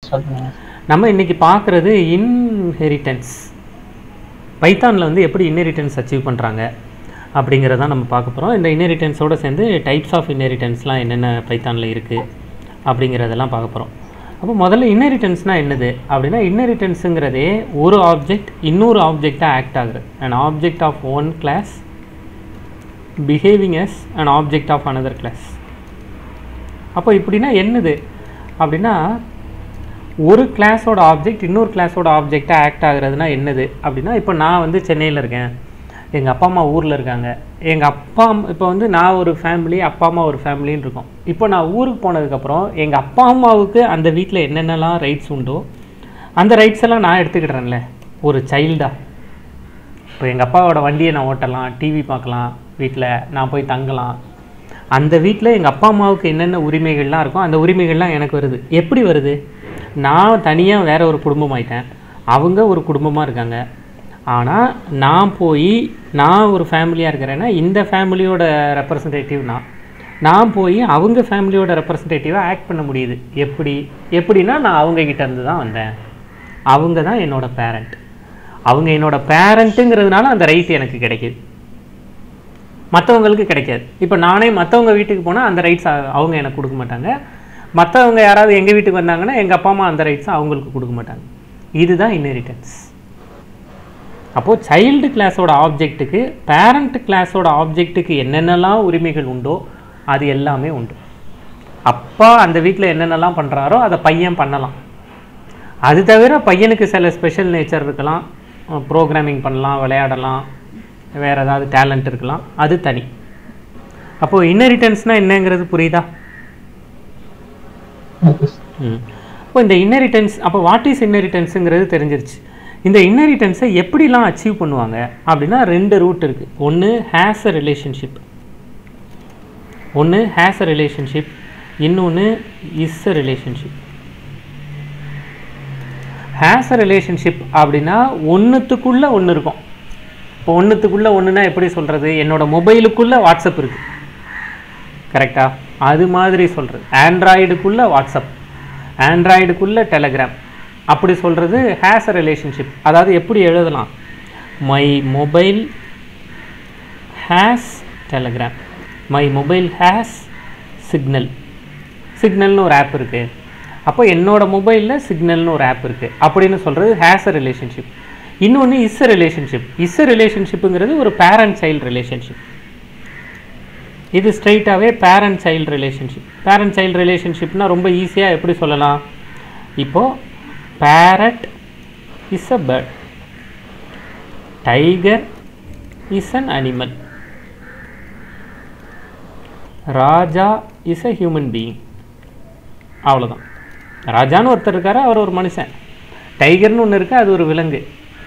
Start பண்ணுங்க நம்ம இன்னைக்கு பார்க்குறது இன்ஹெரிட்டன்ஸ் பைத்தானில் வந்து எப்படி இன்ஹெரிட்டன்ஸ் அச்சீவ் பண்ணுறாங்க அப்படிங்கிறத நம்ம பார்க்க போகிறோம் இந்த இன்ஹெரிட்டன்ஸோடு சேர்ந்து டைப்ஸ் ஆஃப் இன்ஹெரிட்டன்ஸ்லாம் என்னென்ன பைத்தானில் இருக்குது அப்படிங்கிறதெல்லாம் பார்க்க போகிறோம் அப்போ முதல்ல இன்ஹெரிட்டன்ஸ்னால் என்னது அப்படின்னா இன்ஹெரிட்டன்ஸுங்கிறதே ஒரு ஆப்ஜெக்ட் இன்னொரு ஆப்ஜெக்டாக ஆக்ட் ஆகுது an object of one class behaving as an object of another class அப்போ இப்படின்னா என்னது அப்படின்னா ஒரு கிளாஸோட ஆப்ஜெக்ட் இன்னொரு கிளாஸோட ஆப்ஜெக்டாக ஆக்ட் ஆகுறதுனா என்னது அப்படின்னா இப்போ நான் வந்து சென்னையில் இருக்கேன் எங்கள் அப்பா அம்மா ஊரில் இருக்காங்க எங்கள் அப்பா அம்மா இப்போ வந்து நான் ஒரு ஃபேமிலி அப்பா அம்மா ஒரு ஃபேமிலின்னு இருக்கோம் இப்போ நான் ஊருக்கு போனதுக்கப்புறம் எங்கள் அப்பா அம்மாவுக்கு அந்த வீட்டில் என்னென்னலாம் ரைட்ஸ் உண்டோ அந்த ரைட்ஸ் எல்லாம் நான் எடுத்துக்கிடுறேன்ல ஒரு சைல்டா இப்போ எங்கள் அப்பாவோட வண்டியை நான் ஓட்டலாம் டிவி பார்க்கலாம் வீட்டில் நான் போய் தங்கலாம் அந்த வீட்டில் எங்கள் அப்பா அம்மாவுக்கு என்னென்ன உரிமைகள்லாம் இருக்கோ அந்த உரிமைகள்லாம் எனக்கு வருது எப்படி வருது நான் தனியாக வேற ஒரு குடும்பம் ஆயிட்டேன் அவங்க ஒரு குடும்பமாக இருக்காங்க ஆனால் நான் போய் நான் ஒரு ஃபேமிலியாக இருக்கிறேன்னா இந்த ஃபேமிலியோட ரெப்ரசன்டேட்டிவ் நான் நான் போய் அவங்க ஃபேமிலியோட ரெப்ரசன்டேட்டிவாக ஆக்ட் பண்ண முடியுது எப்படி எப்படின்னா நான் அவங்க கிட்ட இருந்து தான் வந்தேன் அவங்க தான் என்னோட பேரண்ட் அவங்க என்னோட பேரண்ட்டுங்கிறதுனால அந்த ரைட் எனக்கு கிடைக்குது மற்றவங்களுக்கு கிடைக்காது இப்போ நானே மற்றவங்க வீட்டுக்கு போனால் அந்த ரைட்ஸ் அவங்க எனக்கு கொடுக்க மாட்டாங்க மற்றவங்க யாராவது எங்கள் வீட்டுக்கு வந்தாங்கன்னா எங்கள் அப்பா அம்மா அந்த ரைட்ஸை அவங்களுக்கு கொடுக்க மாட்டாங்க இதுதான் இன்ஹெரிட்டன்ஸ் அப்போது சைல்டு கிளாஸோட ஆப்ஜெக்ட்டுக்கு பேரண்ட் கிளாஸோட ஆப்ஜெக்ட்டுக்கு என்னென்னலாம் உரிமைகள் உண்டோ அது எல்லாமே உண்டு அப்பா அந்த வீட்டில் என்னென்னலாம் பண்ணுறாரோ அதை பையன் பண்ணலாம் அது தவிர பையனுக்கு சில ஸ்பெஷல் நேச்சர் இருக்கலாம் ப்ரோக்ராமிங் பண்ணலாம் விளையாடலாம் வேறு ஏதாவது டேலண்ட் இருக்கலாம் அது தனி அப்போது இன்னரிட்டன்ஸ்னால் என்னங்கிறது புரியுதா ஓகே ம் இப்போ இந்த இன்னரிட்டன்ஸ் அப்போ வாட் இஸ் இன்னரிட்டன்ஸுங்கிறது தெரிஞ்சிருச்சு இந்த இன்னரிட்டன்ஸை எப்படிலாம் அச்சீவ் பண்ணுவாங்க அப்படின்னா ரெண்டு ரூட் இருக்குது ஒன்று ஹேஸ் அ ரிலேஷன்ஷிப் ஒன்று ஹேஸ் அ ரிலேஷன்ஷிப் இன்னொன்று is a relationship has a relationship அப்படின்னா ஒன்றுத்துக்குள்ளே ஒன்று இருக்கும் இப்போ ஒன்றுத்துக்குள்ளே ஒன்றுனா எப்படி சொல்கிறது என்னோட மொபைலுக்குள்ளே வாட்ஸ்அப் இருக்குது கரெக்டா அது மாதிரி சொல்கிறது ஆண்ட்ராய்டுக்குள்ளே வாட்ஸ்அப் ஆண்ட்ராய்டுக்குள்ளே டெலகிராம் அப்படி சொல்கிறது ஹேஸ் அ ரிலேஷன்ஷிப் அதாவது எப்படி எழுதலாம் my mobile has Telegram my mobile has Signal சிக்னல்னு ஒரு ஆப் இருக்குது அப்போ என்னோட மொபைலில் சிக்னல்னு ஒரு ஆப் இருக்குது அப்படின்னு சொல்கிறது ஹேஸ் அ ரிலேஷன்ஷிப் இன்னொன்று is a relationship is a ரிலேஷன்ஷிப்புங்கிறது ஒரு பேரண்ட் சைல்டு ரிலேஷன்ஷிப் இது ஸ்ட்ரைட்டாகவே parent child relationship parent child ரிலேஷன்ஷிப்னா ரொம்ப ஈஸியாக எப்படி சொல்லலாம் இப்போது parrot is a bird tiger is an animal Raja is a human being அவ்வளோதான் ராஜான்னு ஒருத்தர் இருக்காரு அவர் ஒரு மனுஷன் டைகர்னு ஒன்று இருக்குது அது ஒரு விலங்கு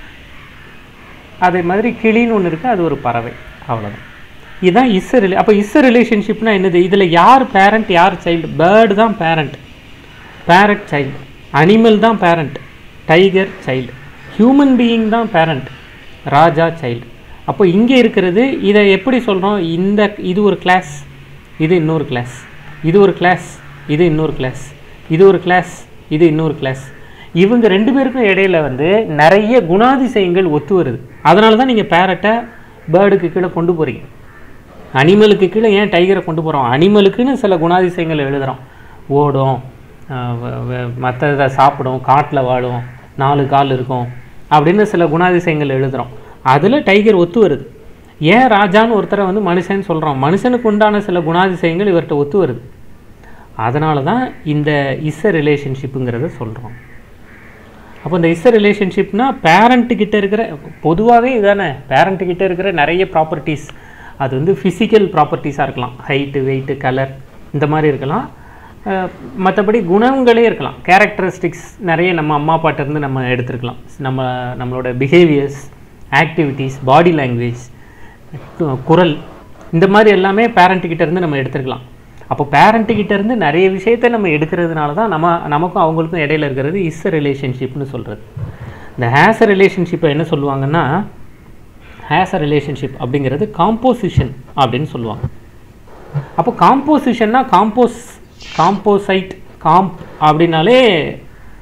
அதே மாதிரி கிளின்னு ஒன்று இருக்குது அது ஒரு பறவை அவ்வளோதான் இதுதான் இஸ் ரிலே அப்போ இஸ் ரிலேஷன்ஷிப்னா என்னது இதில் யார் பேரண்ட் யார் சைல்டு பேர்டு தான் பேரண்ட் பேரண்ட் சைல்டு அனிமல் தான் parent tiger child human being தான் பேரண்ட் ராஜா சைல்டு அப்போ இங்கே இருக்கிறது இதை எப்படி சொல்கிறோம் இந்த இது ஒரு கிளாஸ் இது இன்னொரு கிளாஸ் இது ஒரு கிளாஸ் இது இன்னொரு கிளாஸ் இது ஒரு கிளாஸ் இது இன்னொரு கிளாஸ் இவங்க ரெண்டு பேருக்கும் இடையில வந்து நிறைய குணாதிசயங்கள் ஒத்து வருது அதனால தான் நீங்கள் பேரட்டை பேர்டுக்கு கீழே கொண்டு போகிறீங்க அனிமலுக்கு கீழே ஏன் டைகரை கொண்டு போகிறோம் அனிமலுக்குன்னு சில குணாதிசயங்கள் எழுதுகிறோம் ஓடும் மற்றதை சாப்பிடும் காட்டில் வாழும் நாலு கால் இருக்கும் அப்படின்னு சில குணாதிசயங்கள் எழுதுகிறோம் அதில் டைகர் ஒத்து வருது ஏன் ராஜான்னு ஒருத்தரை வந்து மனுஷன்னு சொல்கிறோம் மனுஷனுக்கு உண்டான சில குணாதிசயங்கள் இவர்கிட்ட ஒத்து வருது அதனால தான் இந்த இச ரிலேஷன்ஷிப்புங்கிறத சொல்கிறோம் அப்போ இந்த இச ரிலேஷன்ஷிப்னா பேரண்ட்டு கிட்ட இருக்கிற பொதுவாகவே இதானே பேரண்ட்டு கிட்ட இருக்கிற நிறைய ப்ராப்பர்ட்டிஸ் அது வந்து ஃபிசிக்கல் ப்ராப்பர்ட்டிஸாக இருக்கலாம் ஹைட்டு வெயிட்டு கலர் இந்த மாதிரி இருக்கலாம் மற்றபடி குணங்களே இருக்கலாம் கேரக்டரிஸ்டிக்ஸ் நிறைய நம்ம அம்மா அப்பாட்ட இருந்து நம்ம எடுத்துருக்கலாம் நம்ம நம்மளோட பிஹேவியர்ஸ் ஆக்டிவிட்டீஸ் பாடி லாங்குவேஜ் குரல் இந்த மாதிரி எல்லாமே parent கிட்ட இருந்து நம்ம எடுத்துருக்கலாம் அப்போ parent கிட்ட இருந்து நிறைய விஷயத்தை நம்ம எடுக்கிறதுனால தான் நம்ம நமக்கும் அவங்களுக்கும் இடையில இருக்கிறது இஸ் ரிலேஷன்ஷிப்னு சொல்கிறது இந்த ஹேஸ் ரிலேஷன்ஷிப்பை என்ன சொல்லுவாங்கன்னா ஹேஸ் ரிலேஷன்ஷிப் அப்படிங்கிறது காம்போசிஷன் அப்படின்னு சொல்லுவாங்க அப்போ காம்போசிஷன்னா காம்போஸ் காம்போசைட் காம்ப் அப்படின்னாலே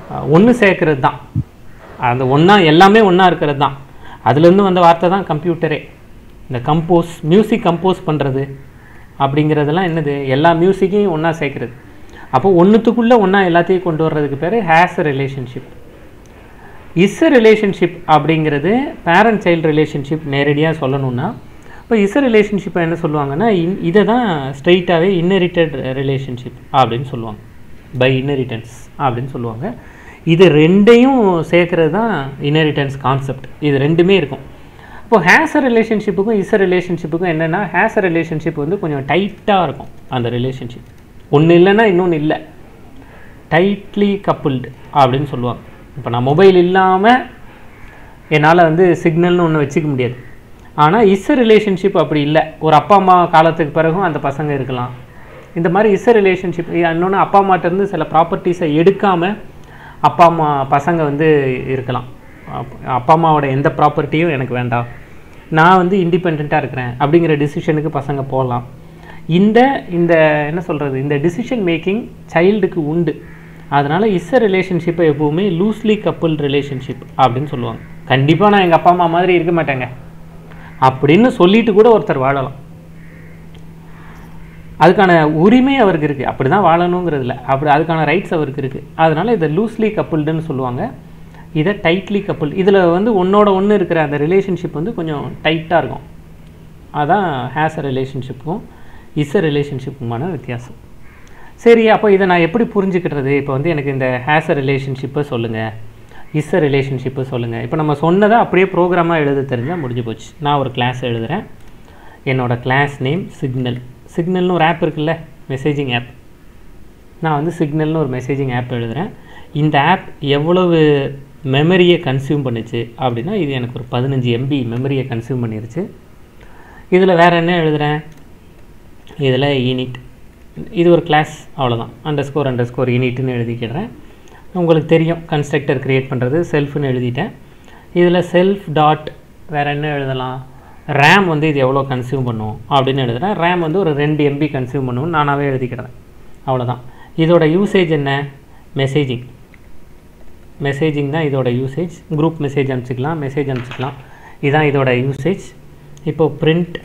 ஒன்று சேர்க்கறது தான் அந்த ஒன்றா எல்லாமே ஒன்றா இருக்கிறது தான் அதுலேருந்து வந்த வார்த்தை தான் கம்ப்யூட்டரே இந்த கம்போஸ் மியூசிக் கம்போஸ் பண்ணுறது அப்படிங்கிறதெல்லாம் என்னது எல்லா மியூசிக்கையும் ஒன்றா சேர்க்குறது அப்போ ஒன்றுத்துக்குள்ளே ஒன்றா எல்லாத்தையும் கொண்டு வர்றதுக்கு பேர் ஹேஸ் ரிலேஷன்ஷிப் இஸ் ரிலேஷன்ஷிப் அப்படிங்கிறது பேரண்ட் சைல்டு ரிலேஷன்ஷிப் நேரடியாக சொல்லணும்னா இப்போ இஸ் ரிலேஷன்ஷிப்பை என்ன சொல்லுவாங்கன்னா இன் இதை தான் ஸ்ட்ரெயிட்டாகவே இன்னெரிட்டட் ரிலேஷன்ஷிப் அப்படின்னு சொல்லுவாங்க பை இன்னெரிட்டன்ஸ் அப்படின்னு சொல்லுவாங்க இது ரெண்டையும் சேர்க்கறது தான் இன்னெரிட்டன்ஸ் கான்செப்ட் இது ரெண்டுமே இருக்கும் இப்போ ஹேஸர் ரிலேஷன்ஷிப்புக்கும் இஸ் ரிலேஷன்ஷிப்புக்கும் என்னென்னா ஹேஸர் ரிலேஷன்ஷிப் வந்து கொஞ்சம் டைட்டாக இருக்கும் அந்த ரிலேஷன்ஷிப் ஒன்று இல்லைன்னா இன்னொன்று இல்லை டைட்லி கப்புல்டு அப்படின்னு சொல்லுவாங்க இப்போ நான் மொபைல் இல்லாமல் என்னால் வந்து சிக்னல்னு ஒன்று வச்சுக்க முடியாது ஆனால் இஸ் ரிலேஷன்ஷிப் அப்படி இல்லை ஒரு அப்பா அம்மா காலத்துக்கு பிறகும் அந்த பசங்க இருக்கலாம் இந்த மாதிரி இஸ் ரிலேஷன்ஷிப் இன்னொன்று அப்பா அம்மாட்டேருந்து சில ப்ராப்பர்ட்டிஸை எடுக்காமல் அப்பா அம்மா பசங்க வந்து இருக்கலாம் அப்- அப்பா அம்மாவோட எந்த ப்ராப்பர்ட்டியும் எனக்கு வேண்டாம் நான் வந்து இண்டிபெண்ட்டாக இருக்கிறேன் அப்படிங்கிற டிசிஷனுக்கு பசங்க போகலாம் இந்த இந்த என்ன சொல்கிறது இந்த டிசிஷன் மேக்கிங் சைல்டுக்கு உண்டு அதனால் இஸ் ரிலேஷன்ஷிப்பை எப்போவுமே லூஸ்லி கப்புள் ரிலேஷன்ஷிப் அப்படின்னு சொல்லுவாங்க கண்டிப்பாக நான் எங்கள் அப்பா அம்மா மாதிரி இருக்க மாட்டேங்க அப்படின்னு சொல்லிட்டு கூட ஒருத்தர் வாழலாம் அதுக்கான உரிமை அவருக்கு இருக்குது அப்படி தான் வாழணுங்கிறதுல அப்படி அதுக்கான ரைட்ஸ் அவருக்கு இருக்குது அதனால் இதை லூஸ்லி கப்புள்டுன்னு சொல்லுவாங்க இதை டைட்லி கப்புள் இதில் வந்து ஒன்னோட ஒன்று இருக்கிற அந்த ரிலேஷன்ஷிப் வந்து கொஞ்சம் டைட்டாக இருக்கும் அதான் ஹேஸ் அ ரிலேஷன்ஷிப்புக்கும் இஸ் அ ரிலேஷன்ஷிப்புக்குமான வித்தியாசம் சரி அப்போ இதை நான் எப்படி புரிஞ்சுக்கிட்டது இப்போ வந்து எனக்கு இந்த ஹேஸ் அ ரிலேஷன்ஷிப்பை சொல்லுங்கள் இஸ் அ ரிலேஷன்ஷிப்பை சொல்லுங்கள் இப்போ நம்ம சொன்னதை அப்படியே ப்ரோக்ராமாக எழுத தெரிஞ்சால் முடிஞ்சு போச்சு நான் ஒரு கிளாஸ் எழுதுகிறேன் என்னோட கிளாஸ் நேம் சிக்னல் சிக்னல்னு ஒரு ஆப் இருக்குல்ல மெசேஜிங் ஆப் நான் வந்து சிக்னல்னு ஒரு மெசேஜிங் ஆப் எழுதுகிறேன் இந்த ஆப் எவ்வளவு மெமரியை கன்சியூம் பண்ணுச்சு அப்படின்னா இது எனக்கு ஒரு பதினஞ்சு எம்பி மெமரியை கன்சியூம் பண்ணிருச்சு இதில் வேறு என்ன எழுதுகிறேன் இதில் யூனிட் இது ஒரு கிளாஸ் அவ்வளோதான் அண்டர் ஸ்கோர் அண்டர் ஸ்கோர் யூனிட்னு எழுதிக்கிடுறேன் உங்களுக்கு தெரியும் கன்ஸ்ட்ரக்டர் க்ரியேட் பண்ணுறது செல்ஃப்னு எழுதிட்டேன் இதில் செல்ஃப் டாட் வேறு என்ன எழுதலாம் ரேம் வந்து இது எவ்வளோ கன்சியூம் பண்ணும் அப்படின்னு எழுதுகிறேன் ரேம் வந்து ஒரு ரெண்டு எம்பி கன்சியூம் பண்ணும் நானாகவே எழுதிக்கிறேன் அவ்வளோதான் இதோட யூசேஜ் என்ன மெசேஜிங் மெசேஜிங் தான் இதோட யூசேஜ் குரூப் மெசேஜ் அனுப்பிச்சிக்கலாம் மெசேஜ் அனுப்பிச்சிக்கலாம் இதுதான் இதோட யூசேஜ் இப்போ print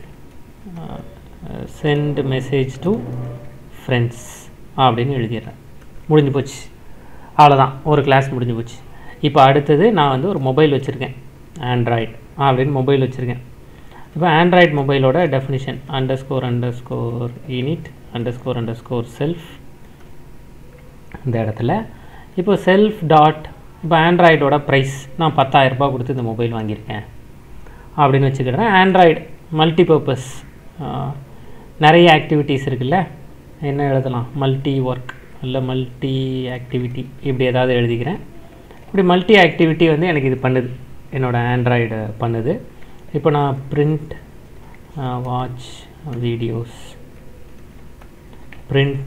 send message to friends அப்படின்னு எழுதிடுறேன் முடிஞ்சு போச்சு அவ்வளோதான் ஒரு கிளாஸ் முடிஞ்சு போச்சு இப்போ அடுத்தது நான் வந்து ஒரு மொபைல் வச்சுருக்கேன் ஆண்ட்ராய்டு அப்படின்னு மொபைல் வச்சுருக்கேன் இப்போ ஆண்ட்ராய்டு மொபைலோட definition underscore underscore unit underscore underscore self இந்த இடத்துல இப்போ செல்ஃப் டாட் இப்போ ஆண்ட்ராய்டோட ப்ரைஸ் நான் 10000 ரூபாய் கொடுத்து இந்த மொபைல் வாங்கியிருக்கேன் அப்படின்னு வச்சுக்கிறேன் ஆண்ட்ராய்டு மல்டிபர்பஸ் நிறைய ஆக்டிவிட்டீஸ் இருக்குல்ல என்ன எழுதலாம் மல்டி ஒர்க் இல்லை மல்டி ஆக்டிவிட்டி இப்படி ஏதாவது எழுதிக்கிறேன் இப்படி மல்டி ஆக்டிவிட்டி வந்து எனக்கு இது பண்ணுது என்னோடய ஆண்ட்ராய்டு பண்ணுது இப்போ நான் print watch videos print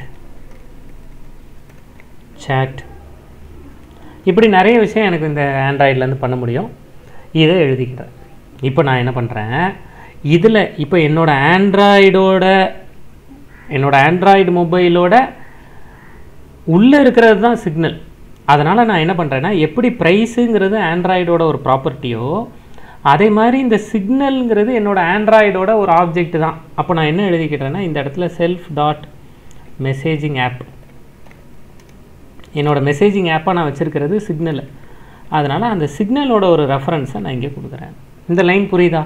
chat இப்படி நிறைய விஷயம் எனக்கு இந்த ஆண்ட்ராய்ட்லேருந்து பண்ண முடியும் இதை எழுதிக்கிறேன் இப்போ நான் என்ன பண்ணுறேன் இதில் இப்போ என்னோட ஆண்ட்ராய்டோட என்னோட ஆண்ட்ராய்டு மொபைலோட உள்ளே இருக்கிறது தான் சிக்னல் அதனால் நான் என்ன பண்ணுறேன்னா எப்படி ப்ரைஸுங்கிறது ஆண்ட்ராய்டோட ஒரு ப்ராப்பர்ட்டியோ அதே மாதிரி இந்த சிக்னல்ங்கிறது என்னோட ஆண்ட்ராய்டோட ஒரு ஆப்ஜெக்ட் தான் அப்போ நான் என்ன எழுதிக்கிட்டேன்னா இந்த இடத்துல செல்ஃப் டாட் மெசேஜிங் ஆப் என்னோட மெசேஜிங் ஆப்பாக நான் வச்சுருக்கிறது சிக்னல் அதனால் அந்த சிக்னலோட ஒரு ரெஃபரன்ஸை நான் இங்கே கொடுக்குறேன் இந்த லைன் புரியுதா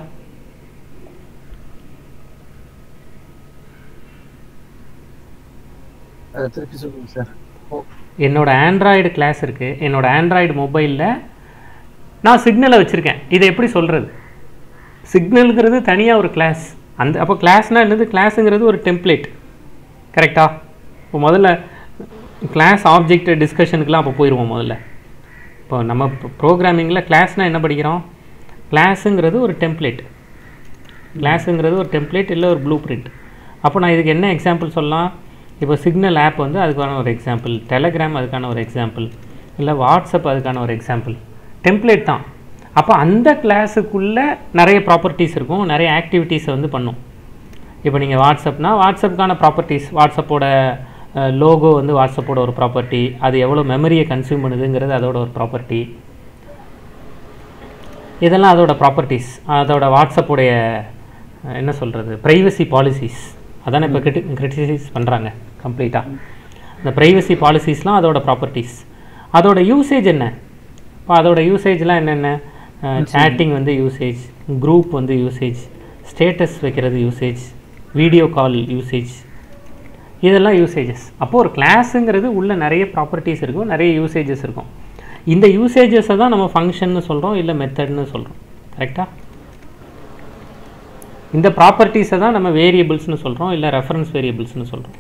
அதை திருப்பி சொல்லுங்க சார் ஓ என்னோட ஆண்ட்ராய்டு கிளாஸ் இருக்குது என்னோட ஆண்ட்ராய்டு மொபைலில் நான் சிக்னலை வச்சுருக்கேன் இதை எப்படி சொல்கிறது சிக்னலுங்கிறது தனியாக ஒரு கிளாஸ் அந்த அப்போ கிளாஸ்னால் என்னது கிளாஸுங்கிறது ஒரு டெம்ப்ளேட் கரெக்டா இப்போ முதல்ல கிளாஸ் ஆப்ஜெக்ட் டிஸ்கஷனுக்குலாம் அப்போ போயிடுவோம் முதல்ல இப்போ நம்ம ப்ரோக்ராமிங்கில் கிளாஸ்னால் என்ன படிக்கிறோம் கிளாஸுங்கிறது ஒரு டெம்ப்ளேட் கிளாஸுங்கிறது ஒரு டெம்ப்ளேட் இல்லை ஒரு ப்ளூ பிரிண்ட் அப்போ நான் இதுக்கு என்ன எக்ஸாம்பிள் சொல்லலாம் இப்போ சிக்னல் ஆப் வந்து அதுக்கான ஒரு எக்ஸாம்பிள் டெலகிராம் அதுக்கான ஒரு எக்ஸாம்பிள் இல்லை வாட்ஸ்அப் அதுக்கான ஒரு எக்ஸாம்பிள் டெம்ப்ளேட் தான் அப்போ அந்த கிளாஸுக்குள்ளே நிறைய ப்ராப்பர்ட்டிஸ் இருக்கும் நிறைய ஆக்டிவிட்டீஸை வந்து பண்ணும் இப்போ நீங்கள் வாட்ஸ்அப்னா வாட்ஸ்அப்புக்கான ப்ராப்பர்ட்டிஸ் வாட்ஸ்அப்போட லோகோ வந்து வாட்ஸ்அப்போட ஒரு ப்ராப்பர்ட்டி அது எவ்வளோ மெமரியை கன்சியூம் பண்ணுதுங்கிறது அதோட ஒரு ப்ராப்பர்ட்டி இதெல்லாம் அதோட ப்ராப்பர்ட்டிஸ் அதோட வாட்ஸ்அப்புடைய அஹ், என்ன சொல்கிறது ப்ரைவசி பாலிசிஸ் அதானே இப்போ கிரிட்டி கிரிட்டிசைஸ் பண்ணுறாங்க கம்ப்ளீட்டாக இந்த ப்ரைவசி பாலிசிஸ்லாம் அதோட ப்ராப்பர்ட்டிஸ் அதோட யூசேஜ் என்ன இப்போ அதோட யூசேஜ்லாம் என்னென்ன சேட்டிங் வந்து யூசேஜ் குரூப் வந்து யூசேஜ் ஸ்டேட்டஸ் வைக்கிறது யூசேஜ் வீடியோ கால் யூசேஜ் இதெல்லாம் யூசேஜஸ் அப்போது ஒரு கிளாஸுங்கிறது உள்ள நிறைய ப்ராப்பர்ட்டிஸ் இருக்கும் நிறைய யூசேஜஸ் இருக்கும் இந்த யூசேஜஸை தான் நம்ம ஃபங்க்ஷன்னு சொல்கிறோம் இல்லை மெத்தட்னு சொல்கிறோம் கரெக்டாக இந்த ப்ராப்பர்ட்டிஸை தான் நம்ம வேரியபிள்ஸ்னு சொல்கிறோம் இல்லை ரெஃபரன்ஸ் வேரியபிள்ஸ்னு சொல்கிறோம்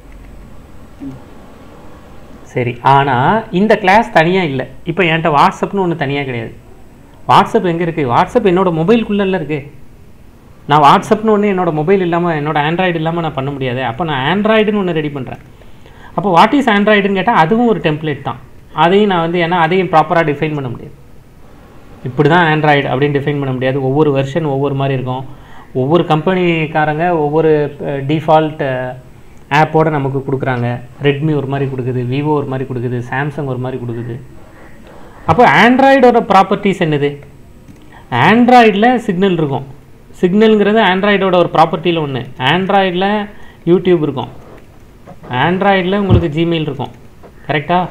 சரி ஆனால் இந்த கிளாஸ் தனியாக இல்லை இப்போ என்கிட்ட வாட்ஸ்அப்னு ஒன்று தனியாக கிடையாது வாட்ஸ்அப் எங்கே இருக்குது வாட்ஸ்அப் என்னோட மொபைலுக்குள்ளே இருக்குது நான் வாட்ஸ்அப்னு ஒன்று என்னோட மொபைல் இல்லாமல் என்னோட ஆண்ட்ராய்டு இல்லாமல் நான் பண்ண முடியாது அப்போ நான் ஆண்ட்ராய்டுன்னு ஒன்று ரெடி பண்ணுறேன் அப்போ வாட் இஸ் ஆண்ட்ராய்டுன்னு கேட்டால் அதுவும் ஒரு டெம்ப்ளேட் தான் அதையும் நான் வந்து ஏன்னா அதையும் ப்ராப்பராக டிஃபைன் பண்ண முடியாது இப்படி தான் ஆண்ட்ராய்டு அப்படின்னு டிஃபைன் பண்ண முடியாது ஒவ்வொரு வெர்ஷன் ஒவ்வொரு மாதிரி இருக்கும் ஒவ்வொரு கம்பெனிக்காரங்க ஒவ்வொரு டிஃபால்ட் ஆப்போட நமக்கு கொடுக்குறாங்க ரெட்மி ஒரு மாதிரி கொடுக்குது விவோ ஒரு மாதிரி கொடுக்குது சாம்சங் ஒரு மாதிரி கொடுக்குது அப்போ ஆண்ட்ராய்டோட ப்ராப்பர்ட்டிஸ் என்னது ஆண்ட்ராய்டில் சிக்னல் இருக்கும் சிக்னல்ங்கிறது ஆண்ட்ராய்டோட ஒரு ப்ராப்பர்ட்டியில் ஒன்று ஆண்ட்ராய்டில் யூடியூப் இருக்கும் ஆண்ட்ராய்டில் உங்களுக்கு ஜிமெயில் இருக்கும் கரெக்டாக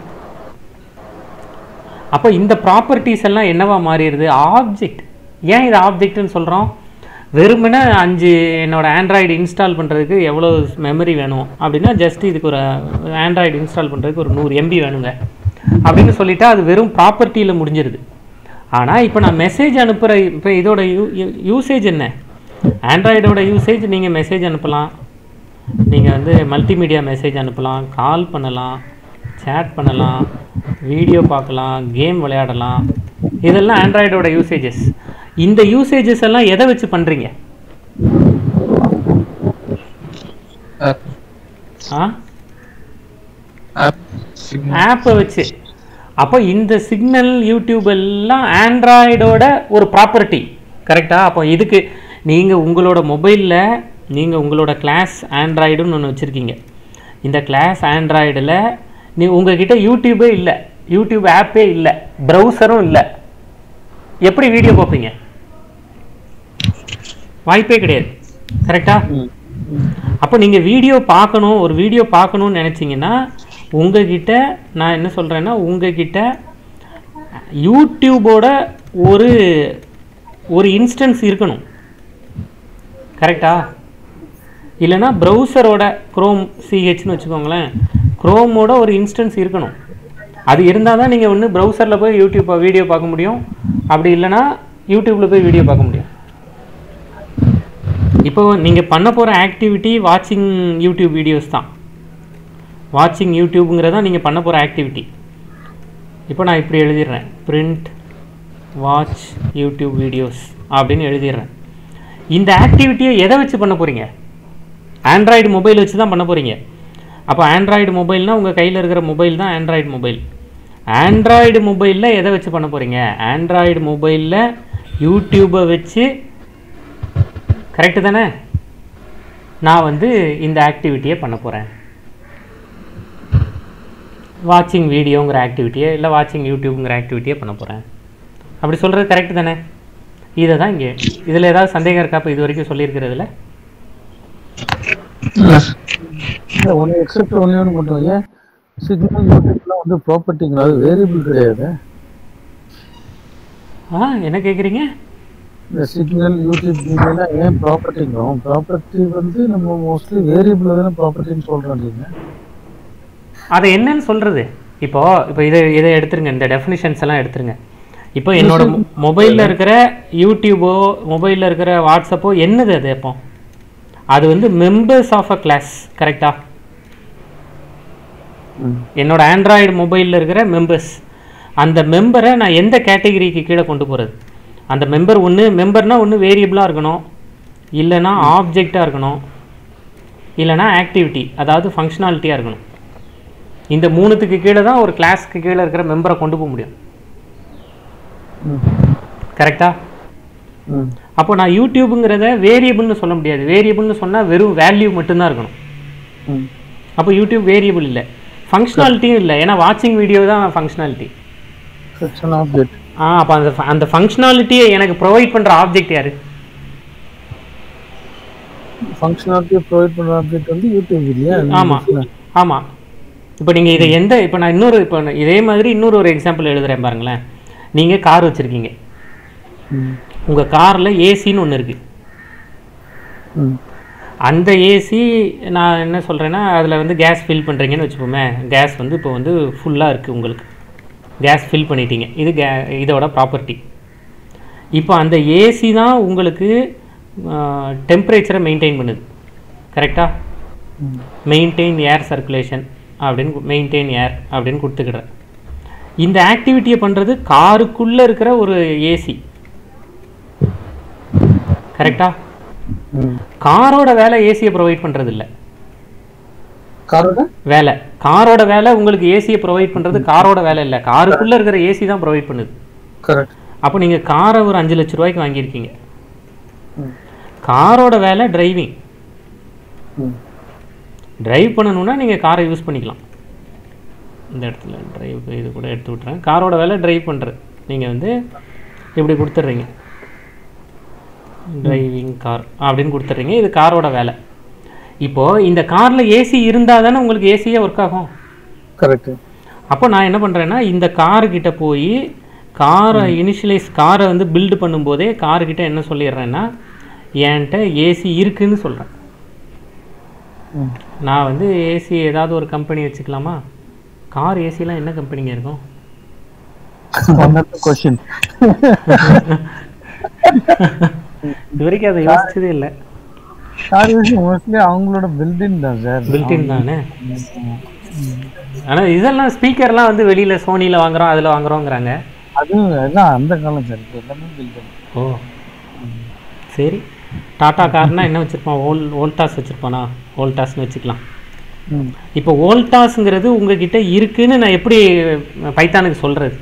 அப்போ இந்த ப்ராப்பர்ட்டிஸ் எல்லாம் என்னவா மாறிடுது ஆப்ஜெக்ட் ஏன் இது ஆப்ஜெக்ட்னு சொல்கிறோம் வெறுமனே அஞ்சு என்னோட ஆண்ட்ராய்டு இன்ஸ்டால் பண்ணுறதுக்கு எவ்வளோ மெமரி வேணும் அப்படின்னா ஜஸ்ட் இதுக்கு ஒரு ஆண்ட்ராய்டு இன்ஸ்டால் பண்ணுறதுக்கு ஒரு நூறு எம்பி வேணுங்க அப்படின்னு சொல்லிட்டா அது வெறும் ப்ராப்பர்ட்டியில் முடிஞ்சிருது ஆனால் இப்போ நான் மெசேஜ் அனுப்புகிற இப்போ இதோட யூ யூசேஜ் என்ன ஆண்ட்ராய்டோட யூசேஜ் நீங்கள் மெசேஜ் அனுப்பலாம் நீங்கள் வந்து மல்டிமீடியா மெசேஜ் அனுப்பலாம் கால் பண்ணலாம் சேட் பண்ணலாம் வீடியோ பார்க்கலாம் கேம் விளையாடலாம் இதெல்லாம் ஆண்ட்ராய்டோட யூசேஜஸ் இந்த யூசேஜஸ் எல்லாம் எதை வச்சு பண்ணுறீங்க ஆப் ஆ ஆப் சிக்னல் ஆப்பை வச்சு அப்போ இந்த சிக்னல் யூடியூப் எல்லாம் ஆண்ட்ராய்டோட ஒரு ப்ராப்பர்ட்டி கரெக்டா அப்போ இதுக்கு நீங்கள் உங்களோட மொபைலில் நீங்கள் உங்களோட கிளாஸ் ஆண்ட்ராய்டுன்னு ஒன்று வச்சுருக்கீங்க இந்த கிளாஸ் ஆண்ட்ராய்டில் நீ உங்ககிட்ட யூடியூபே இல்லை யூடியூப் ஆப்பே இல்லை ப்ரௌசரும் இல்லை எப்படி வீடியோ பார்ப்பீங்க வாய்ப்பே கிடையாது கரெக்டா அப்போ நீங்கள் வீடியோ பார்க்கணும் ஒரு வீடியோ பார்க்கணும்னு நினச்சிங்கன்னா உங்ககிட்ட நான் என்ன சொல்கிறேன்னா உங்ககிட்ட யூடியூபோட ஒரு ஒரு இன்ஸ்டன்ஸ் இருக்கணும் கரெக்டா இல்லைன்னா ப்ரௌசரோட க்ரோம் சிஹெச்னு வச்சுக்கோங்களேன் க்ரோமோட ஒரு இன்ஸ்டன்ஸ் இருக்கணும் அது இருந்தால் தான் நீங்கள் ஒன்று ப்ரௌசரில் போய் யூடியூப் வீடியோ பார்க்க முடியும் அப்படி இல்லைன்னா யூடியூப்பில் போய் வீடியோ பார்க்க முடியும் இப்போ நீங்கள் பண்ண போகிற ஆக்டிவிட்டி வாட்சிங் யூடியூப் வீடியோஸ் தான் வாட்சிங் யூடியூப்புங்கிறதா நீங்கள் பண்ண போகிற ஆக்டிவிட்டி இப்போ நான் இப்படி எழுதிடுறேன் பிரிண்ட் வாட்ச் யூடியூப் வீடியோஸ் அப்படின்னு எழுதிடுறேன் இந்த ஆக்டிவிட்டியை எதை வச்சு பண்ண போகிறீங்க ஆண்ட்ராய்டு மொபைல் வச்சு தான் பண்ண போகிறீங்க அப்போ ஆண்ட்ராய்டு மொபைல்னால் உங்கள் கையில் இருக்கிற மொபைல் தான் ஆண்ட்ராய்டு மொபைல் ஆண்ட்ராய்டு மொபைலில் எதை வச்சு பண்ண போகிறீங்க ஆண்ட்ராய்டு மொபைலில் யூடியூப்பை வச்சு கரெக்டு தானே நான் வந்து இந்த ஆக்டிவிட்டியை பண்ண போகிறேன் வாட்சிங் வீடியோங்கிற ஆக்டிவிட்டியை இல்லை வாட்சிங் யூடியூப்ங்கிற ஆக்டிவிட்டியை பண்ண போகிறேன் அப்படி சொல்கிறது கரெக்டு தானே இதை தான் இங்கே இதில் ஏதாவது சந்தேகம் இருக்கா இப்போ இது வரைக்கும் சொல்லியிருக்கிறதுல இல்லை ஒன்று எக்ஸப்ட் ஒன்று ஒன்று மட்டும் ஏன் சிக்னல் யூடியூப்லாம் வந்து ப்ராப்பர்ட்டிங்களா அது வேரியபிள் கிடையாது ஆ என்ன கேட்குறீங்க இந்த சிக்னல் யூடியூப் வீடியோலாம் ஏன் ப்ராப்பர்ட்டிங்கிறோம் ப்ராப்பர்ட்டி வந்து நம்ம மோஸ்ட்லி வேரியபிள் தானே ப்ராப்பர்ட்டின்னு சொல்கிறோம் நீங்கள் அதை என்னன்னு சொல்கிறது இப்போ இப்போ இதை இதை எடுத்துருங்க இந்த டெஃபினிஷன்ஸ் எல்லாம் எடுத்துருங்க இப்போ என்னோட மொபைலில் இருக்கிற யூடியூபோ மொபைலில் இருக்கிற வாட்ஸ்அப்போ என்னது அது அப்போ அது வந்து மெம்பர்ஸ் ஆஃப் அ கிளாஸ் கரெக்டா என்னோட ஆண்ட்ராய்டு மொபைலில் இருக்கிற மெம்பர்ஸ் அந்த மெம்பரை நான் எந்த கேட்டகரிக்கு கீழே கொண்டு போகிறது அந்த மெம்பர் ஒன்று மெம்பர்னா ஒன்று வேரியபிளாக இருக்கணும் இல்லைன்னா ஆப்ஜெக்டாக இருக்கணும் இல்லைன்னா ஆக்டிவிட்டி அதாவது ஃபங்க்ஷனாலிட்டியாக இருக்கணும் இந்த மூணுத்துக்கு கீழே தான் ஒரு கிளாஸ்க்கு கீழே இருக்கிற மெம்பரை கொண்டு போக முடியும் ம் கரெக்டா ம் அப்போ நான் யூடியூப்புங்கிறத வேரியபிள்னு சொல்ல முடியாது வேரியபிள்னு சொன்னால் வெறும் வேல்யூ மட்டும்தான் இருக்கணும் ம் அப்போ யூடியூப் வேரியபிள் இல்லை ஃபங்க்ஷனாலிட்டியும் இல்லை ஏன்னா வாட்சிங் வீடியோ தான் functionality it's an object ah அப்போ அந்த fu- அந்த ஃபங்க்ஷனாலிட்டியை எனக்கு ப்ரொவைட் பண்ணுற ஆப்ஜெக்ட் யாரு ஃபங்க்ஷனாலிட்டியை ப்ரொவைட் பண்ணுற ஆப்ஜெக்ட் வந்து யூடியூப் இல்லையா ஆமா ஆமாம் இப்போ நீங்கள் இதை எந்த இப்போ நான் இன்னொரு இப்போ நான் இதே மாதிரி இன்னொரு ஒரு எக்ஸாம்பிள் எழுதுறேன் பாருங்களேன் நீங்கள் கார் வச்சுருக்கீங்க ம் உங்கள் காரில் ஏசின்னு ஒன்று இருக்குது ம் அந்த ஏசி நான் என்ன சொல்கிறேன்னா அதில் வந்து கேஸ் ஃபில் பண்ணுறீங்கன்னு வச்சுப்போமே கேஸ் வந்து இப்போ வந்து ஃபுல்லாக இருக்குது உங்களுக்கு கேஸ் ஃபில் பண்ணிட்டீங்க இது கே இதோட ப்ராப்பர்ட்டி இப்போ அந்த ஏசி தான் உங்களுக்கு டெம்பரேச்சரை மெயின்டைன் பண்ணுது கரெக்டாக ம் மெயின்டைன் ஏர் சர்க்குலேஷன் அப்படின்னு மெயின்டைன் ஏர் அப்படின்னு கொடுத்துக்கிறேன் இந்த ஆக்டிவிட்டியை பண்ணுறது காருக்குள்ளே இருக்கிற ஒரு ஏசி கரெக்டாக ம் காரோட வேலை ஏசியை ப்ரொவைட் பண்ணுறது இல்லை காரோட வேலை காரோட வேலை உங்களுக்கு ஏசியை ப்ரொவைட் பண்ணுறது காரோட வேலை இல்லை காருக்குள்ளே இருக்கிற ஏசி தான் ப்ரொவைட் பண்ணுது கரெக்ட் அப்போ நீங்கள் காரை ஒரு அஞ்சு லட்ச ரூபாய்க்கு வாங்கியிருக்கீங்க ம் காரோட வேலை டிரைவிங் ம் டிரைவ் பண்ணணும்னா நீங்கள் காரை யூஸ் பண்ணிக்கலாம் இந்த இடத்துல டிரைவ் இது கூட எடுத்து விட்றேன் காரோட வேலை டிரைவ் பண்ணுறது நீங்கள் வந்து இப்படி கொடுத்துட்றீங்க டிரைவிங் கார் அப்படின்னு கொடுத்துட்றீங்க இது காரோட வேலை இப்போது இந்த காரில் ஏசி இருந்தால் தானே உங்களுக்கு ஏசியே ஒர்க் ஆகும் கரெக்ட் அப்போ நான் என்ன பண்ணுறேன்னா இந்த காருக்கிட்ட போய் காரை இனிஷியலைஸ் காரை வந்து பில்டு பண்ணும்போதே காருக்கிட்ட என்ன சொல்லிடுறேன்னா என்கிட்ட ஏசி இருக்குன்னு சொல்கிறேன் ம் நான் வந்து ஏசி ஏதாவது ஒரு கம்பெனி வச்சுக்கலாமா கார் ஏசிலாம் என்ன கம்பெனிங்க இருக்கும் ஒன் கொஸ்டின் இது வரைக்கும் அதை யோசிச்சதே இல்லை கார் மோஸ்ட்லி அவங்களோட பில்டிங் தான் சார் பில்டின் தானே ஆனால் இதெல்லாம் ஸ்பீக்கர்லாம் வந்து வெளியில் சோனியில் வாங்குறோம் அதில் வாங்குறோங்கிறாங்க அதுவும் எல்லாம் அந்த காலம் சார் இப்போ எல்லாமே பில்டிங் ஓ சரி டாடா கார்னா என்ன வச்சுருப்பான் ஓல் ஓல்டாஸ் வச்சுருப்பானா ஓல்டாஸ்னு வச்சுக்கலாம் ம் இப்போ ஓல்டாஸுங்கிறது உங்ககிட்ட இருக்குன்னு நான் எப்படி பைத்தானுக்கு சொல்கிறது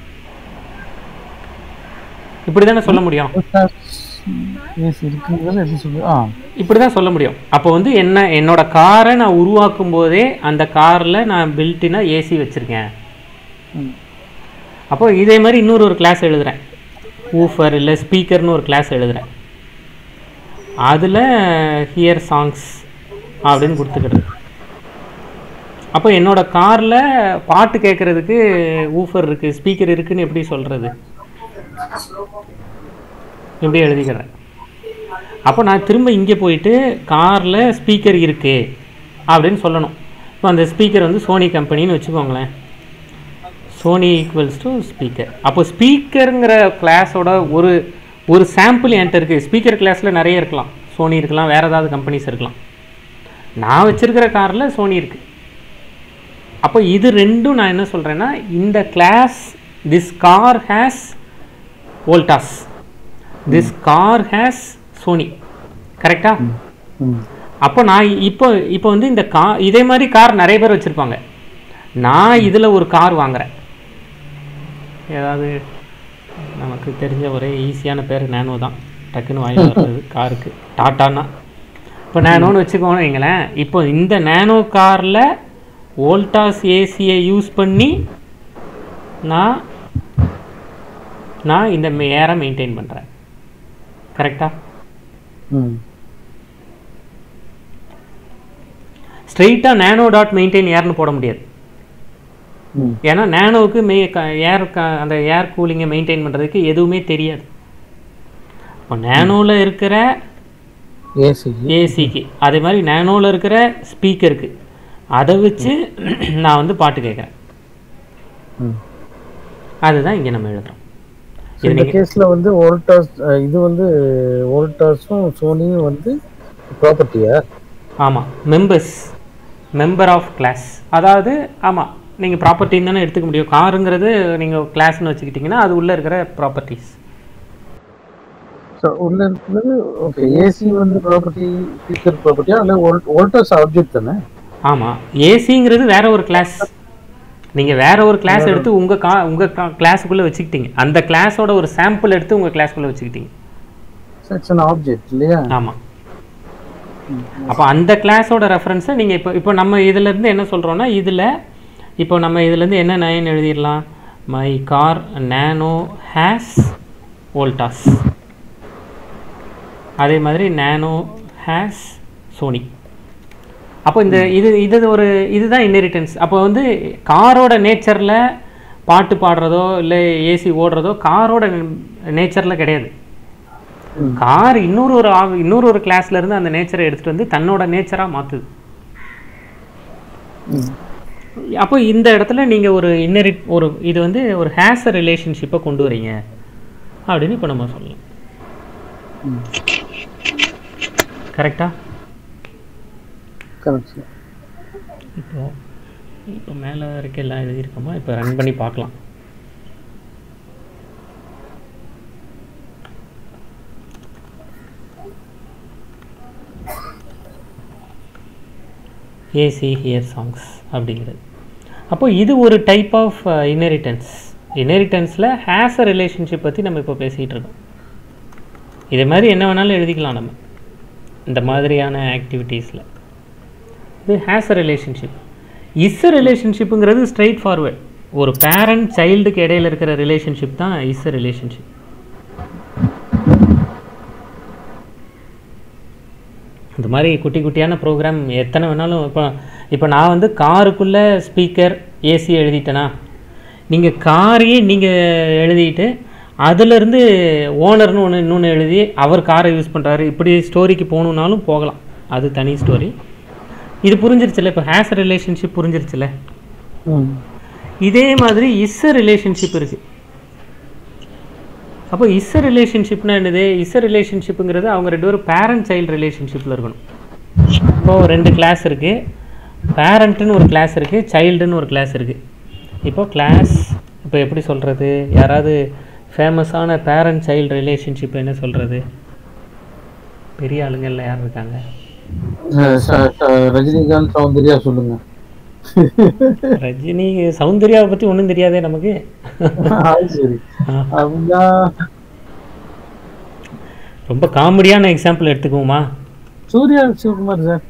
இப்படி தானே சொல்ல முடியும் ஏசி இருக்குங்கிறது எப்படி சொல்லு ஆ இப்படி தான் சொல்ல முடியும் அப்போ வந்து என்ன என்னோட காரை நான் உருவாக்கும் போதே அந்த காரில் நான் பில்ட்டினா ஏசி வச்சுருக்கேன் ம் அப்போ இதே மாதிரி இன்னொரு ஒரு கிளாஸ் எழுதுறேன் ஊஃபர் இல்லை ஸ்பீக்கர்னு ஒரு கிளாஸ் எழுதுறேன் அதில் ஹியர் சாங்ஸ் அப்படின்னு கொடுத்துக்கிறது அப்போ என்னோட காரில் பாட்டு கேட்குறதுக்கு ஊஃபர் இருக்குது ஸ்பீக்கர் இருக்குன்னு எப்படி சொல்கிறது இப்படி எழுதிக்கிறேன் அப்போ நான் திரும்ப இங்கே போயிட்டு காரில் ஸ்பீக்கர் இருக்கு அப்படின்னு சொல்லணும் இப்போ அந்த ஸ்பீக்கர் வந்து சோனி கம்பெனின்னு வச்சுக்கோங்களேன் சோனி ஈக்குவல்ஸ் டு ஸ்பீக்கர் அப்போ ஸ்பீக்கருங்கிற கிளாஸோட ஒரு ஒரு சாம்பிள் என்கிட்ட இருக்குது ஸ்பீக்கர் கிளாஸில் நிறைய இருக்கலாம் சோனி இருக்கலாம் வேறு ஏதாவது கம்பெனிஸ் இருக்கலாம் நான் வச்சிருக்கிற காரில் சோனி இருக்குது அப்போ இது ரெண்டும் நான் என்ன சொல்கிறேன்னா இந்த class this car has Voltas this car has Sony கரெக்டா ம் அப்போ நான் இப்போ இப்போ வந்து இந்த கா இதே மாதிரி கார் நிறைய பேர் வச்சுருப்பாங்க நான் இதில் ஒரு கார் வாங்குறேன் ஏதாவது நமக்கு தெரிஞ்ச ஒரே ஈஸியான பேர் நேனோ தான் டக்குன்னு வாங்கி வர்றது காருக்கு டாட்டானா இப்போ நேனோன்னு வச்சுக்கோங்க வைங்களேன் இப்போ இந்த நேனோ காரில் வோல்டாஸ் ஏசியை யூஸ் பண்ணி நான் நான் இந்த ஏரை மெயின்டைன் பண்ணுறேன் கரெக்டாக ம் ஸ்ட்ரெயிட்டாக நேனோ டாட் மெயின்டைன் ஏர்னு போட முடியாது ம் ஏன்னா நேனோவுக்கு மெய் ஏர் அந்த ஏர் கூலிங்கை மெயின்டைன் பண்ணுறதுக்கு எதுவுமே தெரியாது இப்போ நேனோவில் இருக்கிற ஏசி ஏசிக்கு அதே மாதிரி நேனோவில் இருக்கிற ஸ்பீக்கருக்கு அதை வச்சு நான் வந்து பாட்டு கேட்குறேன் ம் அதுதான் இங்கே நம்ம எழுதுறோம் So, இது இந்த நீங்கள் கேஸ்ல வந்து வோல்டாஸ் இது வந்து வோல்டாஸும் சோனியும் வந்து ப்ராப்பர்ட்டியா ஆமாம் மெம்பர்ஸ் மெம்பர் ஆஃப் கிளாஸ் அதாவது ஆமாம் நீங்கள் ப்ராப்பர்ட்டின்னு தானே எடுத்துக்க முடியும் காருங்கிறது நீங்கள் கிளாஸ்னு வச்சுக்கிட்டிங்கன்னா அது உள்ளே இருக்கிற ப்ராப்பர்ட்டிஸ் ஸோ உள்ள இருக்கிறது ஓகே ஏசி வந்து ப்ராப்பர்ட்டி ஸ்பீக்கர் ப்ராப்பர்ட்டியா இல்லை வோல்டாஸ் ஆப்ஜெக்ட் தானே ஆமாம் ஏசிங்கிறது வேற ஒரு கிளாஸ் நீங்கள் வேற ஒரு கிளாஸ் எடுத்து உங்கள் கா உங்கள் கிளாஸுக்குள்ளே வச்சுக்கிட்டீங்க அந்த கிளாஸோட ஒரு சாம்பிள் எடுத்து உங்கள் கிளாஸ்க்குள்ளே வச்சுக்கிட்டீங்க இட்ஸ் அன் ஆப்ஜெக்ட் இல்லையா ஆமாம் அப்போ அந்த கிளாஸோட ரெஃபரன்ஸை நீங்கள் இப்போ இப்போ நம்ம இதிலேருந்து என்ன சொல்கிறோன்னா இதில் இப்போ நம்ம இதுலேருந்து என்ன நைன் எழுதிடலாம் my car Nano has Voltas அதே மாதிரி நேனோ ஹேஸ் சோனி அப்போ இந்த இது இது ஒரு இதுதான் இன்ஹெரிட்டன்ஸ் அப்போ வந்து காரோட நேச்சரில் பாட்டு பாடுறதோ இல்லை ஏசி ஓடுறதோ காரோட நேச்சரில் கிடையாது ம். கார் இன்னொரு ஒரு ஆ- இன்னொரு ஒரு கிளாஸ்ல இருந்து அந்த நேச்சரை எடுத்துட்டு வந்து தன்னோட நேச்சராக மாற்றுது ம். அப்போ இந்த இடத்துல நீங்கள் ஒரு இன்னரிட் ஒரு இது வந்து ஒரு ஹேஸ் ரிலேஷன்ஷிப்பை கொண்டு வரீங்க அப்படின்னு இப்போ நம்ம சொல்லலாம் ம். கரெக்டா கரெக்ட் சார் இப்போ இப்போ மேலே வரைக்கும் எல்லாம் எழுதியிருக்கோமா இப்போ ரன் பண்ணி பார்க்கலாம் ஏசி ஹியர் சாங்ஸ் அப்படிங்கிறது அப்போ இது ஒரு டைப் ஆஃப் இன்ஹெரிட்டன்ஸ் இன்ஹெரிட்டன்ஸில் ஹேஸ் அ ரிலேஷன்ஷிப் பற்றி நம்ம இப்போ பேசிகிட்டு இருக்கோம் இதே மாதிரி என்ன வேணாலும் எழுதிக்கலாம் நம்ம இந்த மாதிரியான ஆக்டிவிட்டீஸில் இது has a relationship is a ரிலேஷன்ஷிப்புங்கிறது ஸ்ட்ரைட் ஃபார்வர்ட் ஒரு பேரண்ட் சைல்டுக்கு இடையில இருக்கிற ரிலேஷன்ஷிப் தான் இஸ் அ ரிலேஷன்ஷிப் இந்த மாதிரி குட்டி குட்டியான ப்ரோக்ராம் எத்தனை வேணாலும் இப்போ இப்போ நான் வந்து காருக்குள்ளே ஸ்பீக்கர் ஏசி எழுதிட்டேனா நீங்கள் காரையே நீங்கள் எழுதிட்டு அதுலேருந்து ஓனர்னு ஒன்று இன்னொன்று எழுதி அவர் காரை யூஸ் பண்ணுறாரு இப்படி ஸ்டோரிக்கு போகணுன்னாலும் போகலாம் அது தனி ஸ்டோரி இது புரிஞ்சிருச்சுல இப்போ ஹேஸ் ரிலேஷன்ஷிப் புரிஞ்சிருச்சுல ம் இதே மாதிரி இஸ் ரிலேஷன்ஷிப் இருக்குது அப்போ இஸ் ரிலேஷன்ஷிப்னா என்னது இஸ் ரிலேஷன்ஷிப்புங்கிறது அவங்க ரெண்டு பேரும் பேரண்ட் சைல்டு ரிலேஷன்ஷிப்பில் இருக்கணும் இப்போ ரெண்டு கிளாஸ் இருக்குது பேரண்ட்டுன்னு ஒரு கிளாஸ் இருக்குது சைல்டுன்னு ஒரு கிளாஸ் இருக்குது இப்போ கிளாஸ் இப்போ எப்படி சொல்கிறது யாராவது ஃபேமஸான பேரண்ட் சைல்டு ரிலேஷன்ஷிப் என்ன சொல்கிறது பெரிய ஆளுங்கள்ல யார் இருக்காங்க அஹ் ச- ச- ரஜினிகாந்த் சௌந்தர்யா சொல்லுங்க ரஜினி சௌந்தர்யாவை பற்றி ஒன்றும் தெரியாதே நமக்கு அது சரி ஆ. அப்படின்னா ரொம்ப காமெடியான எக்ஸாம்பிள் எடுத்துக்குவோமா சூர்யா சிவகுமார் சார்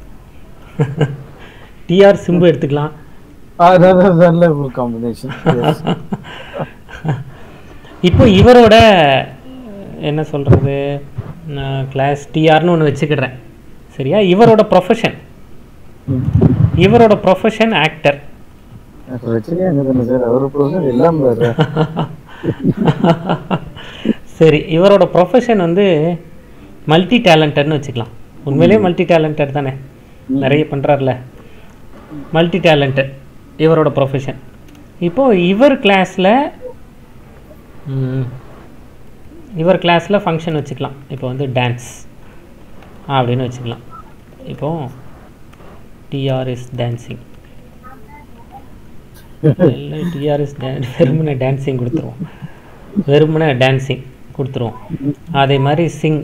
டிஆர் சிம்பு எடுத்துக்கலாம் அதான் நல்ல காம்பினேஷன் இப்போ இவரோட என்ன சொல்கிறது நான் கிளாஸ் டிஆர்னு ஒன்று வச்சுக்கிறேன் சரியா இவரோட ப்ரொஃபஷன் இவரோட ப்ரொஃபஷன் ஆக்டர் பிரச்சனையே அங்கே தானே சார் அவர் ப்ரொஃபஷன் எல்லாம் வேற சரி இவரோட ப்ரொஃபஷன் வந்து மல்டி டேலண்டட்னு வச்சுக்கலாம் உண்மையிலேயே மல்டி டேலண்டட் தானே நிறைய பண்ணுறாருல மல்டி டேலண்டட் இவரோட ப்ரொஃபஷன் இப்போது இவர் கிளாஸில் இவர் கிளாஸில் ஃபங்க்ஷன் வச்சுக்கலாம் இப்போ வந்து டான்ஸ் அப்படின்னு வச்சுக்கலாம் இப்போ டிஆர் இஸ் டான்சிங் இல்லை டிஆர்எஸ் வெறுமனே டான்சிங் கொடுத்துருவோம் வெறுமனே டான்சிங் கொடுத்துருவோம் அதே மாதிரி சிங்